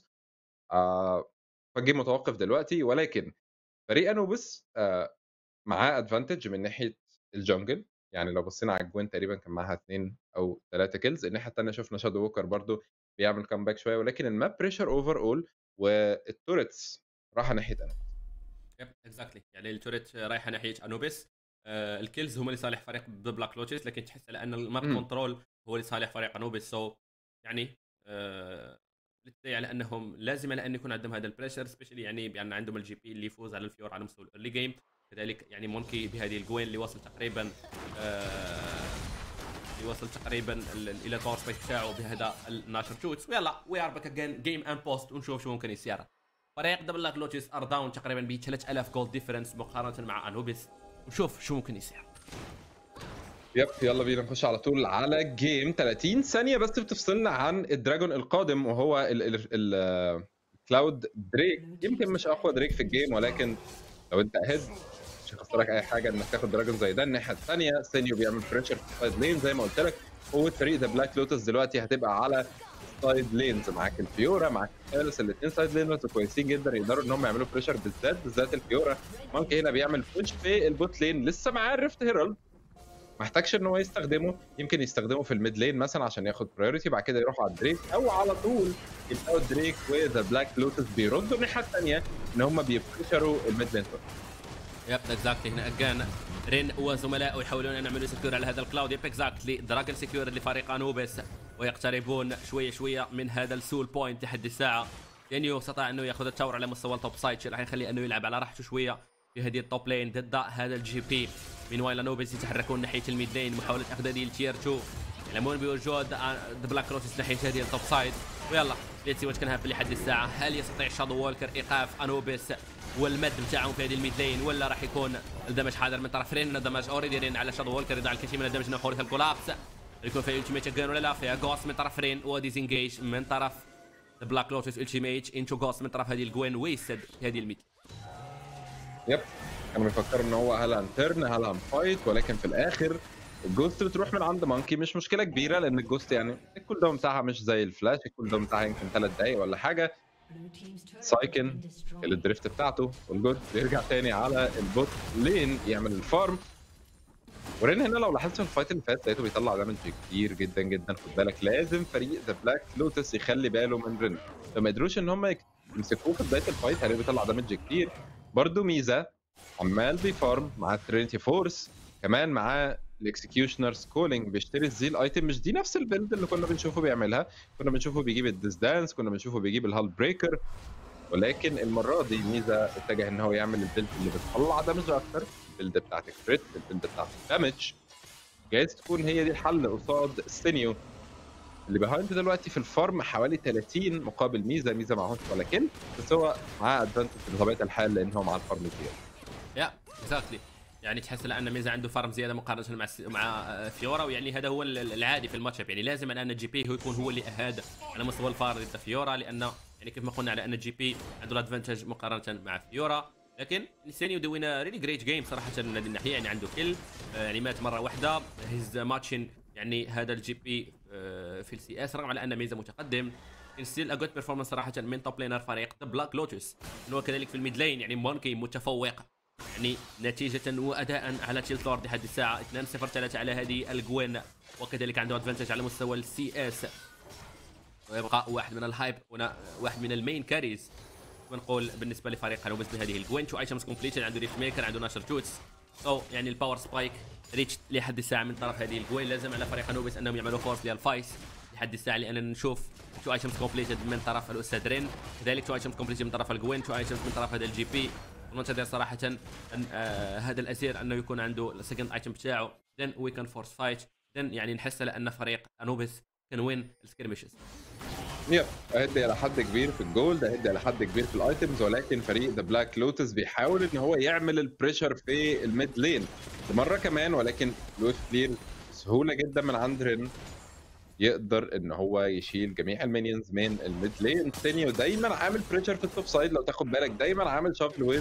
فالجيم متوقف دلوقتي ولكن فريق انوبس آه، معاه ادفانتج من ناحيه الجنجل يعني لو بصينا على الجوين تقريبا كان معاها اثنين او ثلاثه كيلز الناحيه الثانيه شفنا شادو ووكر برضو بيعمل كامباك شويه ولكن الماب بريشر اوفر اول والتورتس راح ناحيه انوبس يب اكزاكتلي يعني التوريت رايحه ناحيه انوبيس آه الكيلز هم لصالح فريق ذا بلاك لوتشز لكن تحس لان الماب مم. كنترول هو لصالح فريق انوبيس سو يعني آه لتدعي على انهم لازم على ان يكون عندهم هذا البريشر سبيشلي يعني بان عندهم الجي بي اللي يفوز على الفيور على مستوى الايرلي جيم كذلك يعني مونكي بهذه الجوين اللي وصل تقريبا آه اللي وصل تقريبا ال- ال- الى الباور سبيك بتاعه بهذا الناشر شوتس ويلا وي ار باك اجين جيم ان بوست ونشوف شو ممكن يصير فريق دبل لاك لوتشز ار داون تقريبا ب 3000 جولد ديفرنس مقارنه مع انوبيس ونشوف شو ممكن يصير يب يلا بينا نخش على طول على جيم 30 ثانية بس بتفصلنا عن الدراجون القادم وهو ال ال ال كلاود دريك يمكن مش اقوى دريك في الجيم ولكن لو انت اهيد مش هيخسرك اي حاجة انك تاخد دراجون زي ده الناحية الثانية سينيو بيعمل بريشر في السايد لين زي ما قلت لك قوة فريق ذا بلاك لوتس دلوقتي هتبقى على سايد لينز معاك الفيورا معاك الثالث الاثنين سايد لينز كويسين جدا يقدروا ان هم يعملوا بريشر بالذات بالذات الفيورا ممكن هنا بيعمل بوش في البوت لين لسه معاه الريفت هيرالد ما احتاجش ان هو يستخدمه يمكن يستخدمه في الميد لين مثلا عشان ياخد برايورتي بعد كده يروحوا على الدريك او على طول يبداوا الدريك وذا بلاك لوتس بيردوا الناحيه الثانيه ان هم بيبريشروا الميد لين يب اكزاكتلي هنا اجان رين وزملائه يحاولون ان يعملوا سكيور على هذا الكلاود يب اكزاكتلي دراجون سكيور لفريق انوبيس ويقتربون شويه شويه من هذا السول بوينت لحد الساعه يانيو استطاع انه ياخذ التاور على مستوى التوب سايد شيء راح يخليه انه يلعب على راحته شويه في هذه التوب لين ضد هذا الجي بي من وايل انوبيس يتحركون ناحيه الميد لين محاوله اخذ هذه التير 2 يعلمون بوجود ذا بلاك روتس ناحيه هذه التوب سايد ويلا ليتس سي وات كان هابن لحد الساعه هل يستطيع شادو وولكر ايقاف انوبيس والمد بتاعهم في هذه الميد لين ولا راح يكون الدمج حاضر من طرف رين الدمج اوريدي رين على شادو وولكر يضع الكثير من الدمج انه حوله الكولابس يكون في التيميت ولا لا فيها جوست من طرف رين وديزنجيج من طرف بلاك لوتس التيميت انتو جوست من طرف هذه الجوين ويستد في هذه الميد يب كانوا بيفكروا ان هو هل هنترن هل هنفايت ولكن في الاخر الجوست بتروح من عند مانكي مش مشكله كبيره لان الجوست يعني الكول داون بتاعها مش زي الفلاش الكول داون بتاعها يمكن ثلاث دقايق ولا حاجه سايكن الدريفت بتاعته والجود بيرجع تاني على البوت لين يعمل الفارم ورين هنا لو لاحظت في الفايت اللي فات لقيته بيطلع دامج كتير جدا جدا خد بالك لازم فريق ذا بلاك لوتس يخلي باله من رين فما قدروش ان هم يمسكوه في بدايه الفايت هلاقيه بيطلع دامج كتير برضه ميزه عمال بيفارم مع الترينيتي فورس كمان معاه الاكسكيوشنر سكولينج بيشتري الزيل ايتم مش دي نفس البيلد اللي كنا بنشوفه بيعملها كنا بنشوفه بيجيب الديسدانس كنا بنشوفه بيجيب الهال بريكر ولكن المره دي ميزه اتجه ان هو يعمل البيلد اللي بتطلع دامج اكتر البيلد بتاعت الكريت البيلد بتاعت الدامج جايز تكون هي دي الحل قصاد السينيو اللي بيهايند دلوقتي في الفارم حوالي 30 مقابل ميزه ميزه معهوش ولا كل بس هو معاه ادفانتج بطبيعه الحال لان هو معاه الفارم كتير يا اكزاكتلي يعني تحس لان ميزا عنده فارم زياده مقارنه مع الس- مع آه، فيورا ويعني هذا هو ال- العادي في الماتش يعني لازم الان جي بي هو يكون هو اللي اهاد على مستوى الفار ضد فيورا لانه يعني كيف ما قلنا على ان جي بي عنده الادفانتج مقارنه مع فيورا لكن سينيو دوين ريلي جريت جيم صراحه من هذه الناحيه يعني عنده كل آه، يعني مات مره واحده هيز ماتشين يعني هذا الجي بي آه، في السي اس رغم على ان ميزا متقدم ستيل اجود بيرفورمانس صراحه من توب لينر فريق بلاك لوتس هو كذلك في الميد لين يعني مونكي متفوق يعني نتيجة وأداء على تشيلت لورد لحد الساعة 2 0 3 على هذه الجوين وكذلك عنده ادفانتج على مستوى السي اس ويبقى واحد من الهايب هنا واحد من المين كاريز ونقول بالنسبة لفريق هانوبس بهذه الجوين تو ايتمز كومبليتد عنده ريف ميكر عنده ناشر جوتس سو يعني الباور سبايك ريتش لحد الساعة من طرف هذه الجوين لازم على فريق هانوبس انهم يعملوا فورس للفايس لحد الساعة لأن نشوف تو ايتمز كومبليتد من طرف الأستاذ رين كذلك تو ايتمز كومبليتد من طرف الجوين تو ايتمز من طرف هذا الجي بي وننتظر صراحة أن آه هذا الأسير أنه يكون عنده السكند ايتم بتاعه then we can force fight then يعني نحس لأن فريق أنوبس can win السكرمشز يب هدي الى حد كبير في الجولد هدي الى حد كبير في الايتمز ولكن فريق ذا بلاك لوتس بيحاول ان هو يعمل البريشر في الميد لين مره كمان ولكن لويس كلير سهوله جدا من عند رين يقدر ان هو يشيل جميع المينيونز من الميد لين سينيو دايما عامل بريشر في التوب سايد لو تاخد بالك دايما عامل شافل ويف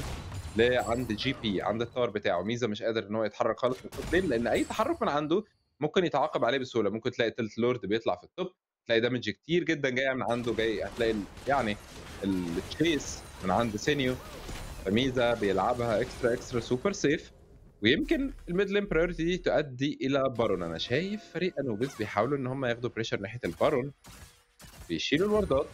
عند جي بي عند التاور بتاعه ميزه مش قادر ان هو يتحرك خالص في التوب لين لان اي تحرك من عنده ممكن يتعاقب عليه بسهوله ممكن تلاقي تلت لورد بيطلع في التوب تلاقي دامج كتير جدا جايه من عنده جاي هتلاقي ال- يعني التشيس من عند سينيو فميزه بيلعبها اكسترا اكسترا سوبر سيف ويمكن الميد لين برايورتي دي تؤدي الى بارون انا شايف فريق انوبيس بيحاولوا ان هم ياخدوا بريشر ناحيه البارون بيشيلوا الوردات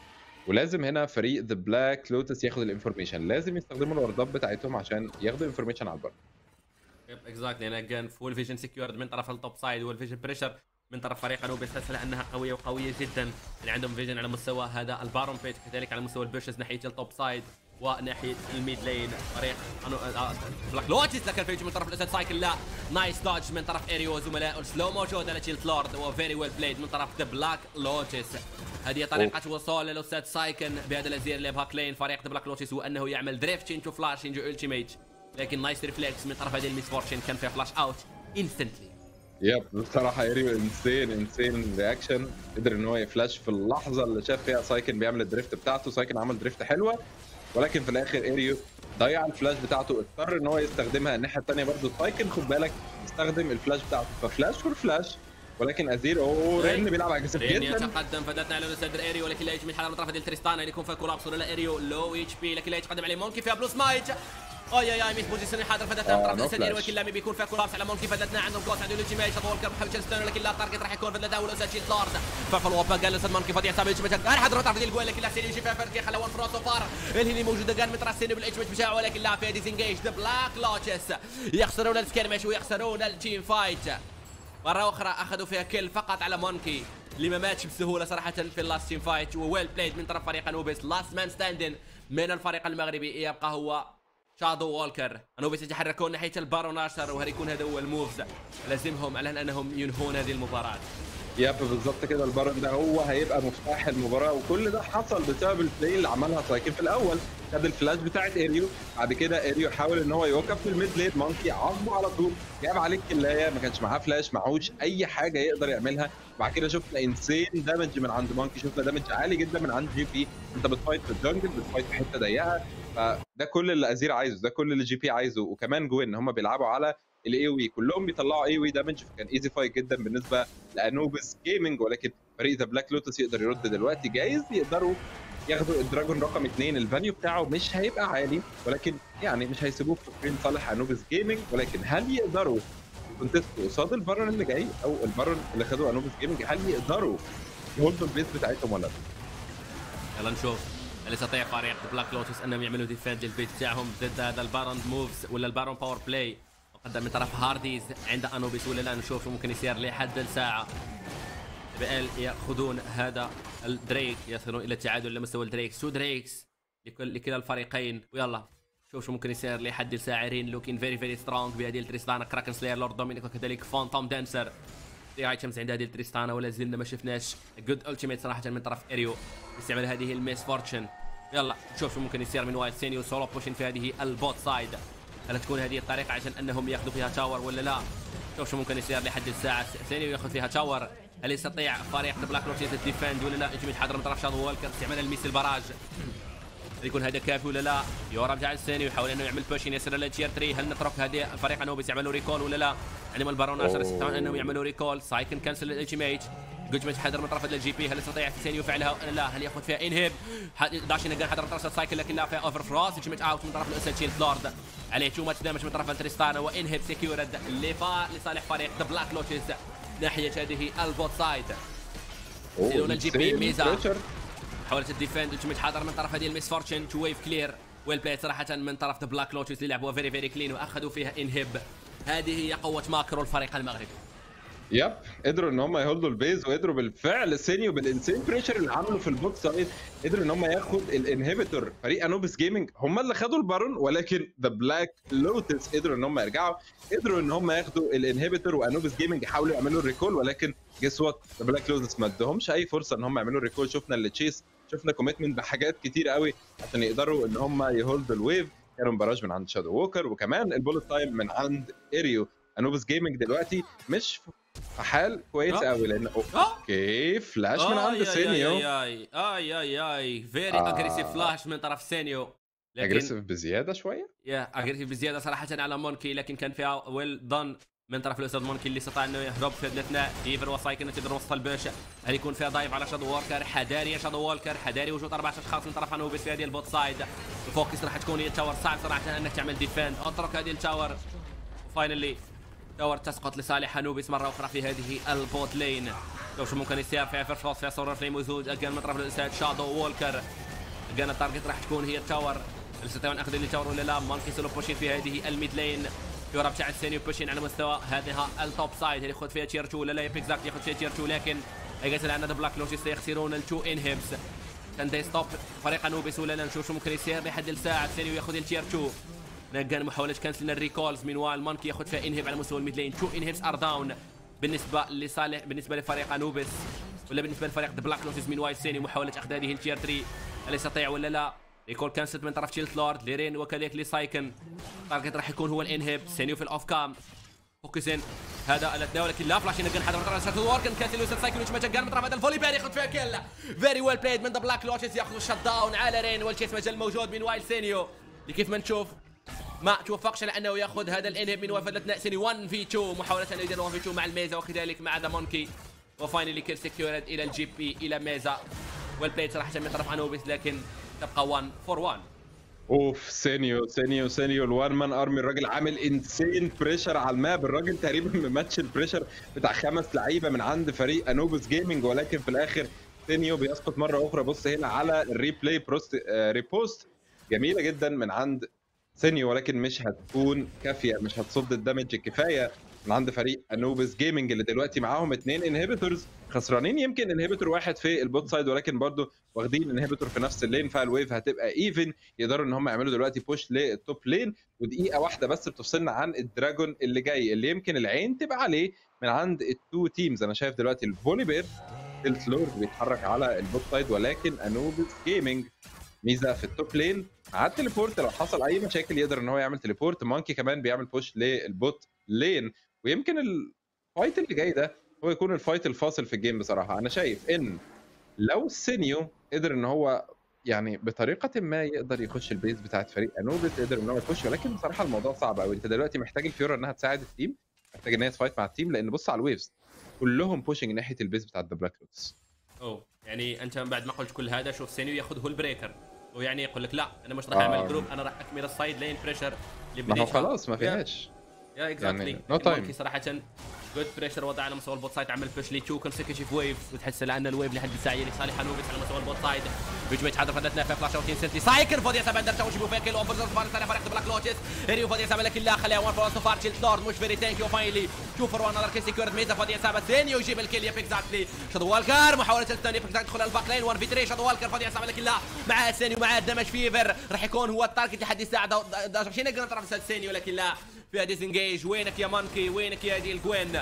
ولازم هنا فريق ذا بلاك لوتس ياخد الانفورميشن لازم يستخدموا الوردات بتاعتهم عشان ياخدوا انفورميشن على البارون اكزاكتلي انا كان فول فيجن سكيورد من طرف التوب سايد والفيجن بريشر من طرف فريق انوبيس تحس انها قويه وقويه جدا يعني عندهم فيجن على مستوى هذا البارون بيت كذلك على مستوى البيرشز ناحيه التوب سايد وناحيه الميد لين فريق أنو... آه، بلاك لوتس لكن فيجن من طرف الاسد سايكل لا نايس دوج من طرف اريو وزملائه سلو موجود على تشيلت لورد وفيري ويل بلايد من طرف ذا بلاك لوتس هذه طريقة وصول للأستاذ سايكن بهذا الأزير اللي يبهاك لين فريق ذا بلاك لوتس هو أنه يعمل دريفت انتو فلاش انتو التيميت لكن نايس ريفلكس من طرف هذه الميس فورتشن كان فيها فلاش اوت انستنتلي يب بصراحه ايريو انسين انسين رياكشن قدر ان هو يفلاش في اللحظه اللي شاف فيها سايكن بيعمل الدريفت بتاعته سايكن عمل دريفت حلوه ولكن في الاخر ايريو ضيع الفلاش بتاعته اضطر ان هو يستخدمها الناحيه الثانيه برضه سايكن خد بالك استخدم الفلاش بتاعته ففلاش فور فلاش ولكن ازير اوه رن بيلعب اجريسيف رين جدا يتقدم فدتنا على الاستاذ اريو ولكن لا يجي من حاله من طرف ديال تريستانا اللي يكون فيها كولابس ولا لا اريو لو اتش بي لكن لا يتقدم عليه مونكي فيها بلوس مايت اي اي اي ميس بوزيشن حاضر فدتنا من آه، طرف نو الاستاذ اريو فلاش. ولكن لامي بيكون فيها كولابس على مونكي فدتنا عندهم كوس عنده الالتيميت شطول كرب محاول تشيلستون ولكن لا التارجت راح يكون فدتنا والاستاذ شيت لورد فالوبا قال الاستاذ مونكي فدي حساب الالتيميت قال حضر طرف ديال الجوال لكن لا سيني يجي فيها فركي خلى ون فراسو فار اللي اللي موجوده قال من طرف سيني بالالتيميت بتاعه ولكن لا فيها ديزنجيج ذا بلاك لوتشس يخسرون السكيرمش ويخسرون التيم فايت مرة أخرى أخذوا فيها كل فقط على مونكي اللي ما ماتش بسهوله صراحه في اللاست تيم فايت وويل بلايد من طرف فريق انوبيس لاست مان ستاندن من الفريق المغربي يبقى هو شادو وولكر انوبيس يتحركون ناحيه البارون اشر وهل يكون هذا هو الموفز لازمهم على انهم ينهون هذه المباراه ياب بالظبط كده البارون ده هو هيبقى مفتاح المباراه وكل ده حصل بسبب البلاي اللي عملها سايكن في الاول خد الفلاش بتاعت اريو بعد كده اريو حاول ان هو يوقف في الميد ليد مونكي عاقبه على طول جاب عليه الكلايه ما كانش معاه فلاش معهوش اي حاجه يقدر يعملها بعد كده شفنا انسين دامج من عند مونكي شفنا دامج عالي جدا من عند جي بي انت بتفايت في الجنجل بتفايت في حته ضيقه فده كل اللي ازير عايزه ده كل اللي جي بي عايزه وكمان جوين هم بيلعبوا على الاي وي كلهم بيطلعوا اي وي دامج فكان ايزي فايت جدا بالنسبه لانوبس جيمنج ولكن فريق ذا بلاك لوتس يقدر يرد دلوقتي جايز يقدروا ياخدوا الدراجون رقم اثنين الفاليو بتاعه مش هيبقى عالي ولكن يعني مش هيسيبوه في فريم صالح انوبس جيمنج ولكن هل يقدروا كونتستوا قصاد البارون اللي جاي او البارون اللي خدوه انوبس جيمنج هل يقدروا يهولدوا البيس بتاعتهم ولا لا؟ يلا نشوف هل يستطيع فريق بلاك لوتس انهم يعملوا ديفند للبيت بتاعهم ضد هذا البارون موفز ولا البارون باور بلاي مقدم من طرف هارديز عند انوبيس ولا لا نشوف شو ممكن يصير لحد الساعه بال ياخذون هذا الدريك يصلون الى التعادل لمستوى الدريك سو دريكس لكل لكلا الفريقين ويلا شوف شو ممكن يصير لحد الساعه رين لوكين فيري فيري سترونج بهذه تريستانا كراكن سلاير لورد دومينيك وكذلك فانتوم دانسر في ايتمز عند هذه تريستانا ولا زلنا ما شفناش جود التيميت صراحه من طرف اريو استعمال هذه الميس فورتشن يلا نشوف شو ممكن يصير من وايد سينيو سولو بوشن في هذه البوت سايد هل تكون هذه الطريقه عشان انهم ياخذوا فيها تاور ولا لا شوف شو ممكن يصير لحد الساعه سينيو ياخذ فيها تاور هل يستطيع فريق بلاك روك الديفند ولا لا يجب يتحضر من طرف شادو وولكر استعمال الميس البراج هل يكون هذا كافي ولا لا يورا بتاع السينيو يحاول انه يعمل بوشين يصل للتير 3 هل نترك هذه الفريق انوبيس يعملوا ريكول ولا لا عندما البارون اشر يستطيعون انهم يعملوا ريكول سايكن كنسل الالتيميت جوجمنت حذر من طرف الجي بي هل يستطيع سينيو فعلها ولا لا هل ياخذ فيها انهب داشين نقل حذر من طرف السايكل لكن لا فيها اوفر فروست جوجمنت اوت من طرف الاسد شيلد لورد عليه تو ماتش دامج من طرف التريستانا وانهب سكيورد لفا لصالح فريق ذا بلاك لوتشز ناحيه هذه البوت سايد يصيرون الجي بي ميزه حاولت الديفند الجميت حاضر من طرف هذه الميس فورتشن تو ويف كلير ويل بلاي صراحه من طرف ذا بلاك لوتشز اللي لعبوها فيري فيري كلين واخذوا فيها انهب هذه هي قوه ماكرو الفريق المغربي يب قدروا ان هم يهولدوا البيز وقدروا بالفعل سينيو بالانسين بريشر اللي عملوا في البوت سايد قدروا ان هم ياخد الانهبيتور فريق انوبس جيمنج هم اللي خدوا البارون ولكن ذا بلاك لوتس قدروا ان هم يرجعوا قدروا ان هم ياخدوا الانهبيتور وانوبس جيمنج يحاولوا يعملوا الريكول ولكن جيس وات ذا بلاك لوتس ما ادهمش اي فرصه ان هم يعملوا الريكول شفنا اللي تشيس شفنا كوميتمنت بحاجات كتير قوي عشان يقدروا ان هم يهولدوا الويف كانوا براج من عند شادو ووكر وكمان البولت تايم من عند اريو انوبس جيمنج دلوقتي مش في حال كويس آه. قوي لان آه. اوكي فلاش من عند سينيو اي اي اي اي اي فيري آه. اجريسيف فلاش من طرف سينيو لكن اجريسيف بزياده شويه يا اجريسيف بزياده صراحه على مونكي لكن كان فيها ويل دون من طرف الاستاذ مونكي اللي استطاع انه يهرب في الاثناء ايفر وسايكن تقدر وسط البوش هل يكون فيها دايف على شادو ووركر حذاري يا شادو ووركر حذاري وجود اربع اشخاص من طرف انوبيس في هذه البوت سايد الفوكس راح تكون هي التاور صعب صراحه انك تعمل ديفند اترك هذه التاور فاينلي تاور تسقط لصالح انوبيس مره اخرى في هذه البوت لين لو شو ممكن يصير في فيرست فوس في صور فليم وزوج اجان من طرف الاستاذ شادو وولكر اجان التارجت راح تكون هي التاور هل يستطيعون اخذ التاور ولا لا مانكي سولو بوشين في هذه الميد لين يورا بتاع السينيو بوشين على مستوى هذه التوب سايد هل ياخذ فيها تير 2 ولا لا يبيك زاك ياخذ فيها تير 2 لكن اجازل عندنا بلاك لوشي سيخسرون التو انهبس كان دي ستوب فريق انوبيس ولا لا نشوف شو ممكن يصير لحد الساعه السينيو ياخذ التير 2 نقل محاولة كنسل الريكولز من وال مانكي ياخذ فيها انهب على مستوى الميد لين تو انهبس ار داون بالنسبة لصالح بالنسبة لفريق انوبيس ولا بالنسبة لفريق ذا بلاك لوتس من وايد سيني محاولة اخذ هذه التير 3 هل يستطيع ولا لا؟ ريكول كانسلت من طرف تشيلت لورد ليرين وكذلك لسايكن التارجت راح يكون هو الانهب سينيو في الاوف كام فوكسين هذا التداول لكن لا فلاش نقل حدا من طرف سيرت ووركن كانسل يوسف سايكن وش مجال من طرف هذا الفولي بير ياخذ فيها كيل فيري ويل بلايد من ذا بلاك لوتس ياخذ الشت داون على رين والتشيس مجال موجود من وايل سينيو اللي كيف ما نشوف ما توفقش لانه ياخذ هذا الانهب من وفدتنا سيني 1 في 2 محاوله انه يدير 1 في 2 مع الميزا وكذلك مع ذا مونكي وفاينلي كيل سكيورد الى الجي بي الى ميزا والبلاي صراحه من طرف انوبيس لكن تبقى 1 فور 1 اوف سينيو سينيو سينيو الوان مان ارمي الراجل عامل انسين بريشر على الماب الراجل تقريبا مماتش البريشر بتاع خمس لعيبه من عند فريق انوبس جيمنج ولكن في الاخر سينيو بيسقط مره اخرى بص هنا على الريبلاي بروست آه ريبوست جميله جدا من عند سينيو ولكن مش هتكون كافيه مش هتصد الدمج الكفايه من عند فريق انوبس جيمنج اللي دلوقتي معاهم اثنين انهبيتورز خسرانين يمكن انهبيتور واحد في البوت سايد ولكن برضو واخدين انهبيتور في نفس اللين فالويف هتبقى ايفن يقدروا ان هم يعملوا دلوقتي بوش للتوب لين ودقيقه واحده بس بتفصلنا عن الدراجون اللي جاي اللي يمكن العين تبقى عليه من عند التو تيمز انا شايف دلوقتي الفولي بير الفلور بيتحرك على البوت سايد ولكن انوبس جيمنج ميزه في التوب لين على التليبورت لو حصل اي مشاكل يقدر ان هو يعمل تليبورت مونكي كمان بيعمل بوش للبوت لين ويمكن الفايت اللي جاي ده هو يكون الفايت الفاصل في الجيم بصراحه انا شايف ان لو سينيو قدر ان هو يعني بطريقه ما يقدر يخش البيز بتاعت فريق انوبس قدر ان هو يخش ولكن بصراحه الموضوع صعب قوي انت دلوقتي محتاج الفيورا انها تساعد التيم محتاج ان هي تفايت مع التيم لان بص على الويفز كلهم بوشنج ناحيه البيز بتاعت ذا بلاك لوتس اوه يعني انت بعد ما قلت كل هذا شوف سينيو ياخذ هو البريكر ويعني يقول لك لا انا مش راح آه. اعمل جروب انا راح اكمل السايد لين بريشر اللي ما هو بديتها. خلاص ما يا- فيهاش يا اكزاكتلي يعني no time. صراحه جود بريشر وضع على مستوى البوت سايد عمل بوش لتشو كونسكتيف ويف وتحس لان الويف لحد الساعه لصالح انوبيس على مستوى البوت سايد بيجي يتحضر فدتنا في فلاش اوتين سنتي سايكل فودي سبع درجه وش بوفيك لو اوفر فار ثاني فريق بلاك لوتس ريو فودي سبع لك الله خليها وان فور فار تشيلد لورد مش فيري ثانك يو فاينلي شوف روان نظر كيسي كورد ميزا فودي سبع ثاني ويجيب الكيل يب اكزاكتلي شادو والكر محاوله الثانيه يب يدخل الباك لين 1 في 3 شادو والكر فودي سبع لك الله مع سينيو مع الدمج فيفر راح يكون هو التارجت لحد الساعه دا- دا- شي نقدر نطرف سينيو لكن لا فيها ديزنجيج وينك يا مانكي وينك يا ديل جوين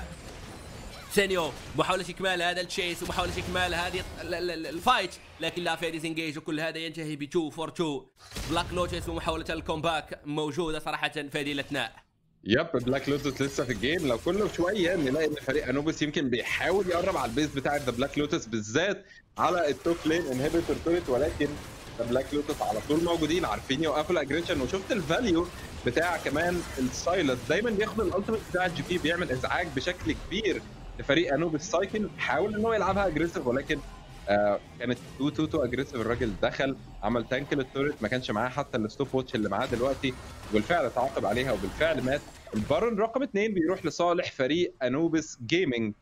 سينيو محاولة إكمال هذا التشيس ومحاولة إكمال هذه ال- ال- ال- الفايت لكن لا في ديزنجيج وكل هذا ينتهي ب 2 فور 2 بلاك لوتس ومحاولة الكومباك موجودة صراحة في هذه الأثناء يب بلاك لوتس لسه في الجيم لو كل شويه نلاقي ان فريق انوبس يمكن بيحاول يقرب على البيز بتاع ذا بلاك لوتس بالذات على التوب لين انهبيتور توريت ولكن ذا بلاك لوتس على طول موجودين عارفين يوقفوا الاجريشن وشفت الفاليو بتاع كمان السايلنت دايما بياخد الالتيميت بتاع الجي بي بيعمل ازعاج بشكل كبير لفريق انوبس سايكل حاول ان هو يلعبها اجريسيف ولكن آه كانت 2 2 2 اجريسيف الراجل دخل عمل تانك للتوريت ما كانش معاه حتى الستوب واتش اللي معاه دلوقتي وبالفعل تعاقب عليها وبالفعل مات البارون رقم اثنين بيروح لصالح فريق انوبس جيمنج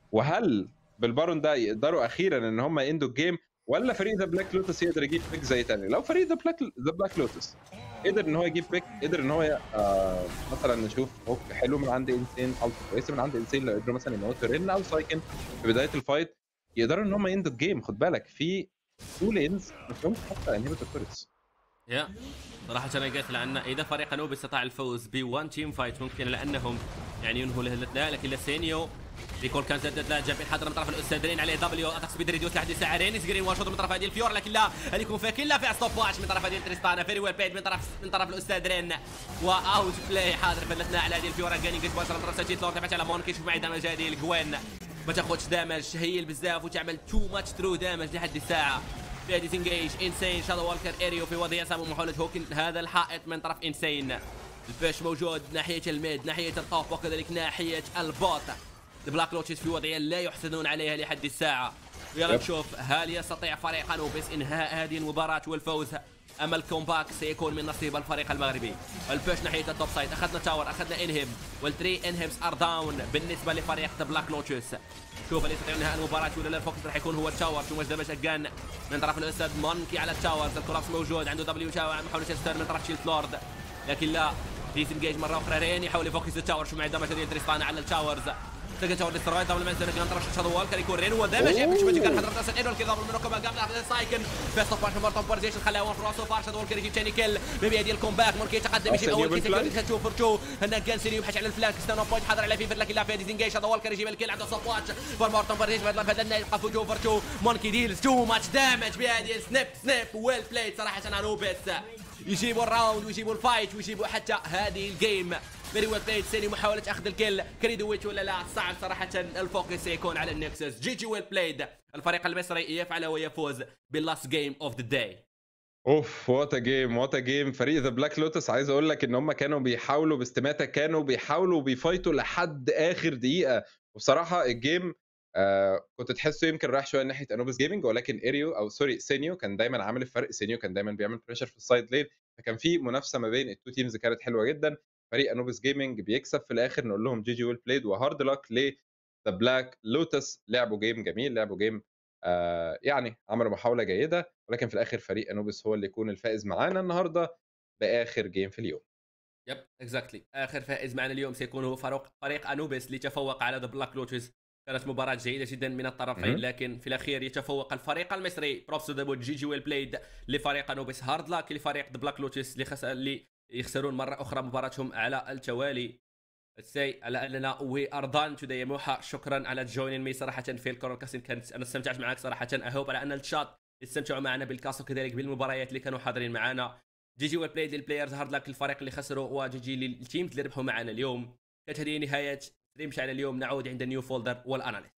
وهل بالبارون ده يقدروا اخيرا ان هم يندوا الجيم ولا فريق ذا بلاك لوتس يقدر يجيب بيك زي تاني لو فريق ذا بلاك ذا بلاك لوتس قدر ان هو يجيب بيك قدر ان هو آه مثلا نشوف هوك حلو من عند انسين او كويسه من عند انسين لو قدروا مثلا يموتوا رين او سايكن في بدايه الفايت يقدروا ان هم يندوا الجيم خد بالك في تو لينز ما فيهمش حتى انهبيتور توريتس يا صراحة أنا قلت لأن إذا فريق أنوب استطاع الفوز ب 1 تيم فايت ممكن لأنهم يعني ينهوا له لا لكن لسينيو ريكول كان زدد لا جاب حضر من طرف الاستاذين عليه دبليو اتاك سبيد ريديوس لحد الساعه رينيس جرين وان شوت من طرف هذه الفيور لكن لا هل يكون فيها كلها في ستوب واتش من طرف هذه تريستانا فيري ويل بيد من طرف من طرف الاستاذ رين واوت بلاي حاضر فلتنا على هذه الفيور جاني جيت بوصل من طرف سجيت لورد تبعت على مونكي شوف معي دامج هذه الجوين ما تاخذش دامج هيل بزاف وتعمل تو ماتش ثرو دامج لحد الساعه فيها ديسنجيج انسين شادو والكر اريو في وضع يسام ومحاولة هوكن هذا الحائط من طرف انسين البيش موجود ناحية الميد ناحية الطوب وكذلك ناحية البوت البلاك لوتشز في وضعية لا يحسدون عليها لحد الساعة ويلا يب. نشوف هل يستطيع فريق انوبيس انهاء هذه المباراة والفوز اما الكومباك سيكون من نصيب الفريق المغربي البيش ناحية التوب سايد اخذنا تاور اخذنا انهب والتري انهبس ار داون بالنسبة لفريق ذا بلاك لوتشز شوف اللي يستطيع انهاء المباراة ولا لا الفوكس راح يكون هو التاور شو مجدبة شقان من طرف الاستاذ مونكي على التاورز الكولابس موجود عنده دبليو تاور محاولة يستر من طرف شيلد لورد لكن لا ديسنجيج مرة أخرى رين يحاول يفوكس التاور شو معي دمج ديال تريستانا على التاورز تلقى تاور ديستروي دبل مان سنة كان طرف شادو والكر يكون رين ودمج يمشي مجي كان حضرت اصلا انه الكذا من ركبه قبل سايكن فيست اوف بارشن مرتب بارزيشن خلاها وان فراسو فار شادو والكر يجيب ثاني كيل بيبي ديال الكومباك موركي يتقدم يجيب أصلاً اول كيل يبي الفلانك. سكيورتي تو فور تو هنا كان سيري يبحث على الفلانك ستان بوينت حاضر على فيفر لكن لا في ديزنجيج شادو والكر يجيب الكيل عنده سبوات فور مورتن بارزيشن بدل بدلنا يبقى فوجو فور تو مونكي ديلز تو ماتش دامج بهذه سنيب سنيب ويل بلايد صراحه انوبيس يجيبوا الراوند ويجيبوا الفايت ويجيبوا حتى هذه الجيم فيري ويل بلايد سيني محاولة أخذ الكل كريدويتش ولا لا صعب صراحة الفوكس سيكون على النكسس جي جي ويل بلايد الفريق المصري يفعل ويفوز باللاست جيم اوف ذا داي اوف وات ا جيم وات ا جيم فريق ذا بلاك لوتس عايز اقول لك ان هم كانوا بيحاولوا باستماتة كانوا بيحاولوا بيفايتوا لحد اخر دقيقه وبصراحه الجيم آه كنت تحسه يمكن رايح شويه ناحيه انوبس جيمنج ولكن اريو او سوري سينيو كان دايما عامل الفرق سينيو كان دايما بيعمل بريشر في السايد لين فكان في منافسه ما بين التو تيمز كانت حلوه جدا فريق انوبس جيمنج بيكسب في الاخر نقول لهم جي جي ويل بلايد وهارد لك ل ذا بلاك لوتس لعبوا جيم جميل لعبوا جيم آه يعني عملوا محاوله جيده ولكن في الاخر فريق انوبس هو اللي يكون الفائز معانا النهارده باخر جيم في اليوم يب اكزاكتلي اخر فائز معنا اليوم سيكون هو فريق فريق انوبيس اللي تفوق على ذا بلاك لوتس كانت مباراة جيدة جدا من الطرفين مهم. لكن في الأخير يتفوق الفريق المصري بروفس ذا جي جي ويل بلايد لفريق أنوبيس هارد لاك لفريق ذا بلاك لوتس اللي خسر اللي يخسرون مرة أخرى مباراتهم على التوالي سي على اننا وي ار دان توداي موحى شكرا على جوينين مي صراحه في الكورنكاست كانت انا استمتعت معك صراحه اهوب على ان الشات يستمتعوا معنا بالكاست وكذلك بالمباريات اللي كانوا حاضرين معنا جي جي ويل بلايد للبلايرز هارد لاك للفريق اللي خسروا وجي جي للتيمز اللي ربحوا معنا اليوم كانت هذه نهايه ستريم على اليوم نعود عند النيو فولدر والاناليست